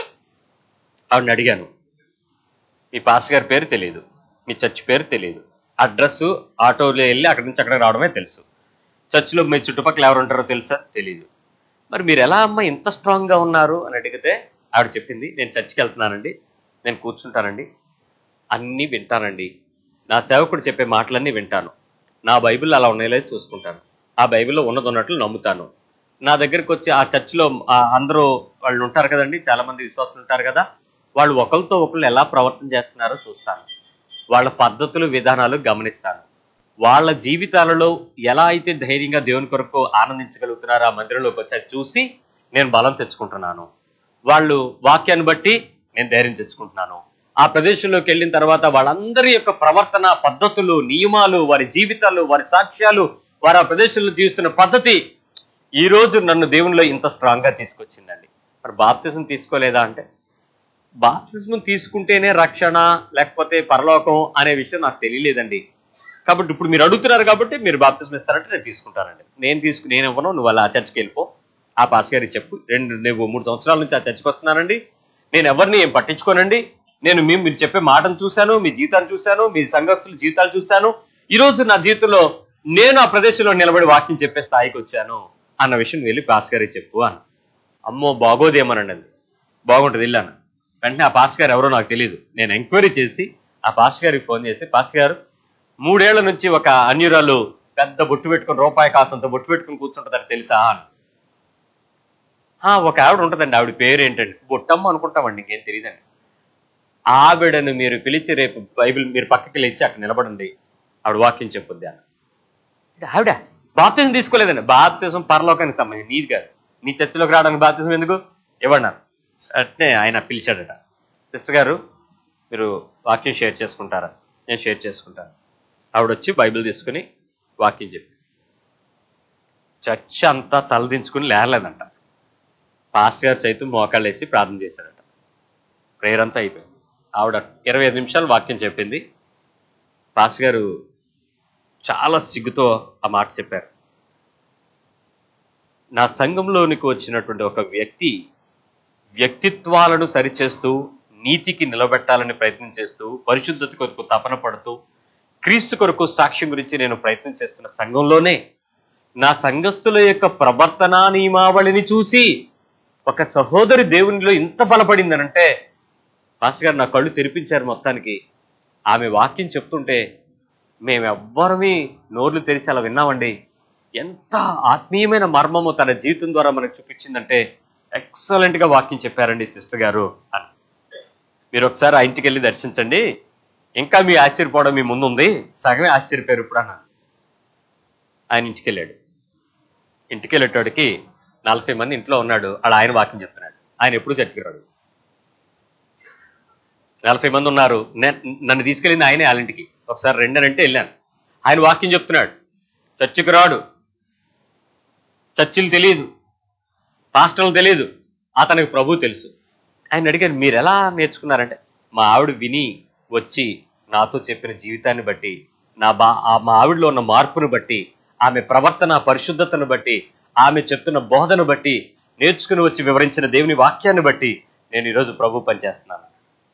ఆవిడని అడిగాను మీ పాస్ గారి పేరు తెలియదు మీ చర్చ్ పేరు తెలియదు అడ్రస్ ఆటోలో వెళ్ళి అక్కడి నుంచి అక్కడికి రావడమే తెలుసు చర్చిలో మీ చుట్టుపక్కల ఎవరు ఉంటారో తెలుసా తెలియదు మరి మీరు ఎలా అమ్మా ఇంత స్ట్రాంగ్గా ఉన్నారు అని అడిగితే ఆవిడ చెప్పింది నేను చర్చికి వెళ్తున్నానండి నేను కూర్చుంటానండి అన్నీ వింటానండి నా సేవకుడు చెప్పే మాటలన్నీ వింటాను నా బైబిల్ అలా ఉన్నాయో లేదో చూసుకుంటాను ఆ బైబిల్లో ఉన్నది ఉన్నట్లు నమ్ముతాను నా దగ్గరికి వచ్చి ఆ చర్చిలో ఆ అందరూ వాళ్ళు ఉంటారు కదండి చాలా మంది విశ్వాసులు ఉంటారు కదా వాళ్ళు ఒకరితో ఒకళ్ళు ఎలా ప్రవర్తన చేస్తున్నారో చూస్తాను వాళ్ళ పద్ధతులు విధానాలు గమనిస్తాను వాళ్ళ జీవితాలలో ఎలా అయితే ధైర్యంగా దేవుని కొరకు ఆనందించగలుగుతున్నారో ఆ మందిరంలోకి వచ్చి అది చూసి నేను బలం తెచ్చుకుంటున్నాను వాళ్ళు వాక్యాన్ని బట్టి నేను ధైర్యం తెచ్చుకుంటున్నాను ఆ ప్రదేశంలోకి వెళ్ళిన తర్వాత వాళ్ళందరి యొక్క ప్రవర్తన పద్ధతులు నియమాలు వారి జీవితాలు వారి సాక్ష్యాలు వారు ఆ ప్రదేశంలో జీవిస్తున్న పద్ధతి ఈ రోజు నన్ను దేవునిలో ఇంత స్ట్రాంగ్ గా తీసుకొచ్చిందండి మరి బాప్తిజం తీసుకోలేదా అంటే బాప్తిజం తీసుకుంటేనే రక్షణ లేకపోతే పరలోకం అనే విషయం నాకు తెలియలేదండి కాబట్టి ఇప్పుడు మీరు అడుగుతున్నారు కాబట్టి మీరు బాప్తిజం ఇస్తారంటే నేను తీసుకుంటానండి నేను తీసుకు నేను ఇవ్వను నువ్వు అలా ఆ చర్చికి వెళ్ళిపో ఆ పాస్ గారికి చెప్పు రెండు నువ్వు మూడు సంవత్సరాల నుంచి ఆ చర్చికి వస్తున్నానండి నేను ఎవరిని ఏం పట్టించుకోనండి నేను మీ మీరు చెప్పే మాటను చూశాను మీ జీవితాన్ని చూశాను మీ సంఘస్థుల జీవితాలు చూశాను ఈ రోజు నా జీవితంలో నేను ఆ ప్రదేశంలో నిలబడి వాక్యం చెప్పే స్థాయికి వచ్చాను అన్న విషయం వెళ్ళి పాస్ గారికి చెప్పు అన్న అమ్మో బాగోదేమోనండి అది బాగుంటుంది వెళ్ళాను వెంటనే ఆ పాస్ గారు ఎవరో నాకు తెలియదు నేను ఎంక్వైరీ చేసి ఆ పాస్ గారికి ఫోన్ చేసి పాస్ గారు మూడేళ్ల నుంచి ఒక అన్యురాలు పెద్ద బొట్టు పెట్టుకుని రూపాయి కాసంత బొట్టు పెట్టుకుని కూర్చుంటుందని తెలుసా అని "ఆ, ఒక ఆవిడ ఉంటుందండి ఆవిడ పేరు ఏంటండి బొట్టమ్మ అనుకుంటామండి ఇంకేం తెలియదండి ఆవిడను మీరు పిలిచి రేపు బైబిల్ మీరు పక్కకి లేచి అక్కడ నిలబడండి ఆవిడ వాక్యం చెప్పుద్ది అన్న ఇది ఆవిడ బాప్తిజం తీసుకోలేదండి బాప్తిజం పరలోకానికి సంబంధించి నీది కాదు నీ చర్చిలోకి రావడానికి బాప్తిజం ఎందుకు ఇవ్వన్నారు అట్నే ఆయన పిలిచాడట సిస్టర్ గారు మీరు వాక్యం షేర్ చేసుకుంటారా నేను షేర్ చేసుకుంటాను ఆవిడ వచ్చి బైబిల్ తీసుకుని వాక్యం చెప్పి చర్చ్ అంతా తలదించుకుని లేరలేదంట పాస్టర్ గారు సైతం మోకాళ్ళు వేసి ప్రార్థన చేశారట ప్రేయర్ అంతా అయిపోయింది ఆవిడ ఇరవై ఐదు నిమిషాలు వాక్యం చెప్పింది పాస్టర్ గారు చాలా సిగ్గుతో ఆ మాట చెప్పారు నా సంఘంలోనికి వచ్చినటువంటి ఒక వ్యక్తి వ్యక్తిత్వాలను సరిచేస్తూ నీతికి నిలబెట్టాలని ప్రయత్నం చేస్తూ పరిశుద్ధత కొరకు తపన పడుతూ క్రీస్తు కొరకు సాక్ష్యం గురించి నేను ప్రయత్నం చేస్తున్న సంఘంలోనే నా సంఘస్థుల యొక్క ప్రవర్తన నియమావళిని చూసి ఒక సహోదరి దేవునిలో ఇంత బలపడిందనంటే పాస్టర్ గారు నా కళ్ళు తెరిపించారు మొత్తానికి ఆమె వాక్యం చెప్తుంటే మేము ఎవ్వరమీ నోర్లు తెరిచి అలా విన్నామండి ఎంత ఆత్మీయమైన మర్మము తన జీవితం ద్వారా మనకు చూపించిందంటే ఎక్సలెంట్ గా వాక్యం చెప్పారండి సిస్టర్ గారు అని మీరు ఒకసారి ఆ ఇంటికి వెళ్ళి దర్శించండి ఇంకా మీ ఆశ్చర్యపోవడం మీ ముందు ఉంది సగమే ఆశ్చర్యపోయారు ఇప్పుడు అన్న ఆయన ఇంటికి వెళ్ళాడు ఇంటికి వెళ్ళేటోడికి నలభై మంది ఇంట్లో ఉన్నాడు అలా ఆయన వాక్యం చెప్తున్నాడు ఆయన ఎప్పుడు చర్చికి రాడు నలభై మంది ఉన్నారు నే- నన్ను తీసుకెళ్ళింది ఆయనే వాళ్ళ ఇంటికి ఒకసారి రెండనంటే వెళ్ళాను ఆయన వాక్యం చెప్తున్నాడు చర్చికి రాడు చర్చిలు తెలియదు పాస్టర్లు తెలియదు అతనికి ప్రభు తెలుసు ఆయన అడిగారు మీరు ఎలా నేర్చుకున్నారంటే మా ఆవిడ విని వచ్చి నాతో చెప్పిన జీవితాన్ని బట్టి నా బా ఆ మా ఆవిడలో ఉన్న మార్పును బట్టి ఆమె ప్రవర్తన పరిశుద్ధతను బట్టి ఆమె చెప్తున్న బోధను బట్టి నేర్చుకుని వచ్చి వివరించిన దేవుని వాక్యాన్ని బట్టి నేను ఈరోజు ప్రభు పనిచేస్తున్నాను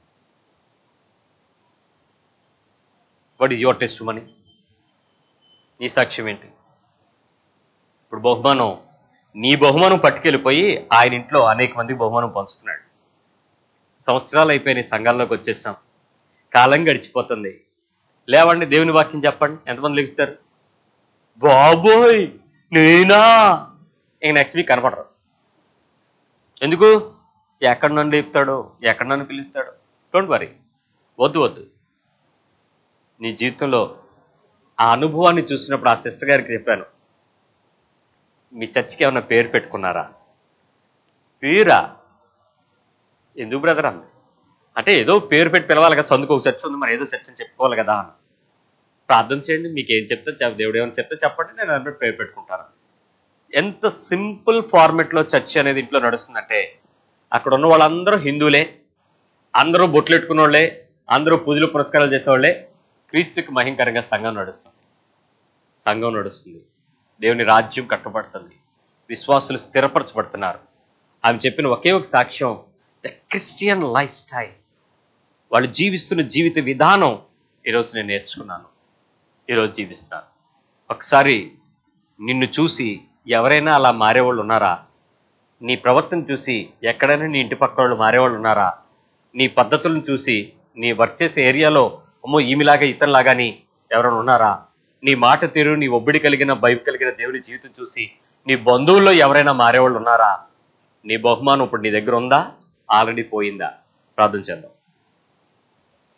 what is your testimony నీ సాక్ష్యం ఏంటి ఇప్పుడు బహుమానం నీ బహుమానం పట్టుకెళ్ళిపోయి ఆయన ఇంట్లో అనేక మందికి బహుమానం పంచుతున్నాడు సంవత్సరాలు అయిపోయిన సంఘాల్లోకి వచ్చేసాం కాలం గడిచిపోతుంది లేవండి దేవుని వాక్యం చెప్పండి ఎంతమంది లెగుస్తారు బాబోయ్ నేనా ఇంక నెక్స్ట్ వీక్ కనపడరు ఎందుకు ఎక్కడ నన్ను లేపుతాడో ఎక్కడ నన్ను పిలుస్తాడో డోంట్ వరీ వద్దు వద్దు నీ జీవితంలో ఆ అనుభవాన్ని చూసినప్పుడు ఆ సిస్టర్ గారికి చెప్పాను మీ చర్చికి ఏమన్నా పేరు పెట్టుకున్నారా పేరా ఎందుకు బ్రదర్ అంది అంటే ఏదో పేరు పెట్టి పిలవాలి కదా సందుకు ఒక చర్చ ఉంది మరి ఏదో చర్చ అని చెప్పుకోవాలి కదా అని ప్రార్థన చేయండి మీకు ఏం చెప్తే చెప్- దేవుడు ఏమైనా చెప్తే చెప్పండి నేను దాని మీద పేరు పెట్టుకుంటాను ఎంత సింపుల్ ఫార్మెట్లో చర్చ్ అనేది ఇంట్లో నడుస్తుందంటే అక్కడ ఉన్న వాళ్ళందరూ హిందువులే అందరూ బొట్లెట్టుకున్న వాళ్ళే అందరూ పూజలు పురస్కారాలు చేసేవాళ్ళే క్రీస్తుకి మహింకరంగా సంఘం నడుస్తుంది సంఘం నడుస్తుంది దేవుని రాజ్యం కట్టబడుతుంది విశ్వాసులు స్థిరపరచబడుతున్నారు ఆమె చెప్పిన ఒకే ఒక సాక్ష్యం ద క్రిస్టియన్ లైఫ్ స్టైల్ వాళ్ళు జీవిస్తున్న జీవిత విధానం ఈరోజు నేను నేర్చుకున్నాను ఈరోజు జీవిస్తున్నాను ఒకసారి నిన్ను చూసి ఎవరైనా అలా మారేవాళ్ళు ఉన్నారా నీ ప్రవర్తన చూసి ఎక్కడైనా నీ ఇంటి పక్క వాళ్ళు మారేవాళ్ళు ఉన్నారా నీ పద్ధతులను చూసి నీ వర్క్ చేసే ఏరియాలో అమ్మో ఈమెలాగా ఇతనిలాగాని ఎవరైనా ఉన్నారా నీ మాట తీరు నీ ఒబ్బిడి కలిగిన భయం కలిగిన దేవుని జీవితం చూసి నీ బంధువుల్లో ఎవరైనా మారేవాళ్ళు ఉన్నారా నీ బహుమానం ఇప్పుడు నీ దగ్గర ఉందా ఆల్రెడీ పోయిందా ప్రార్థన చేద్దాం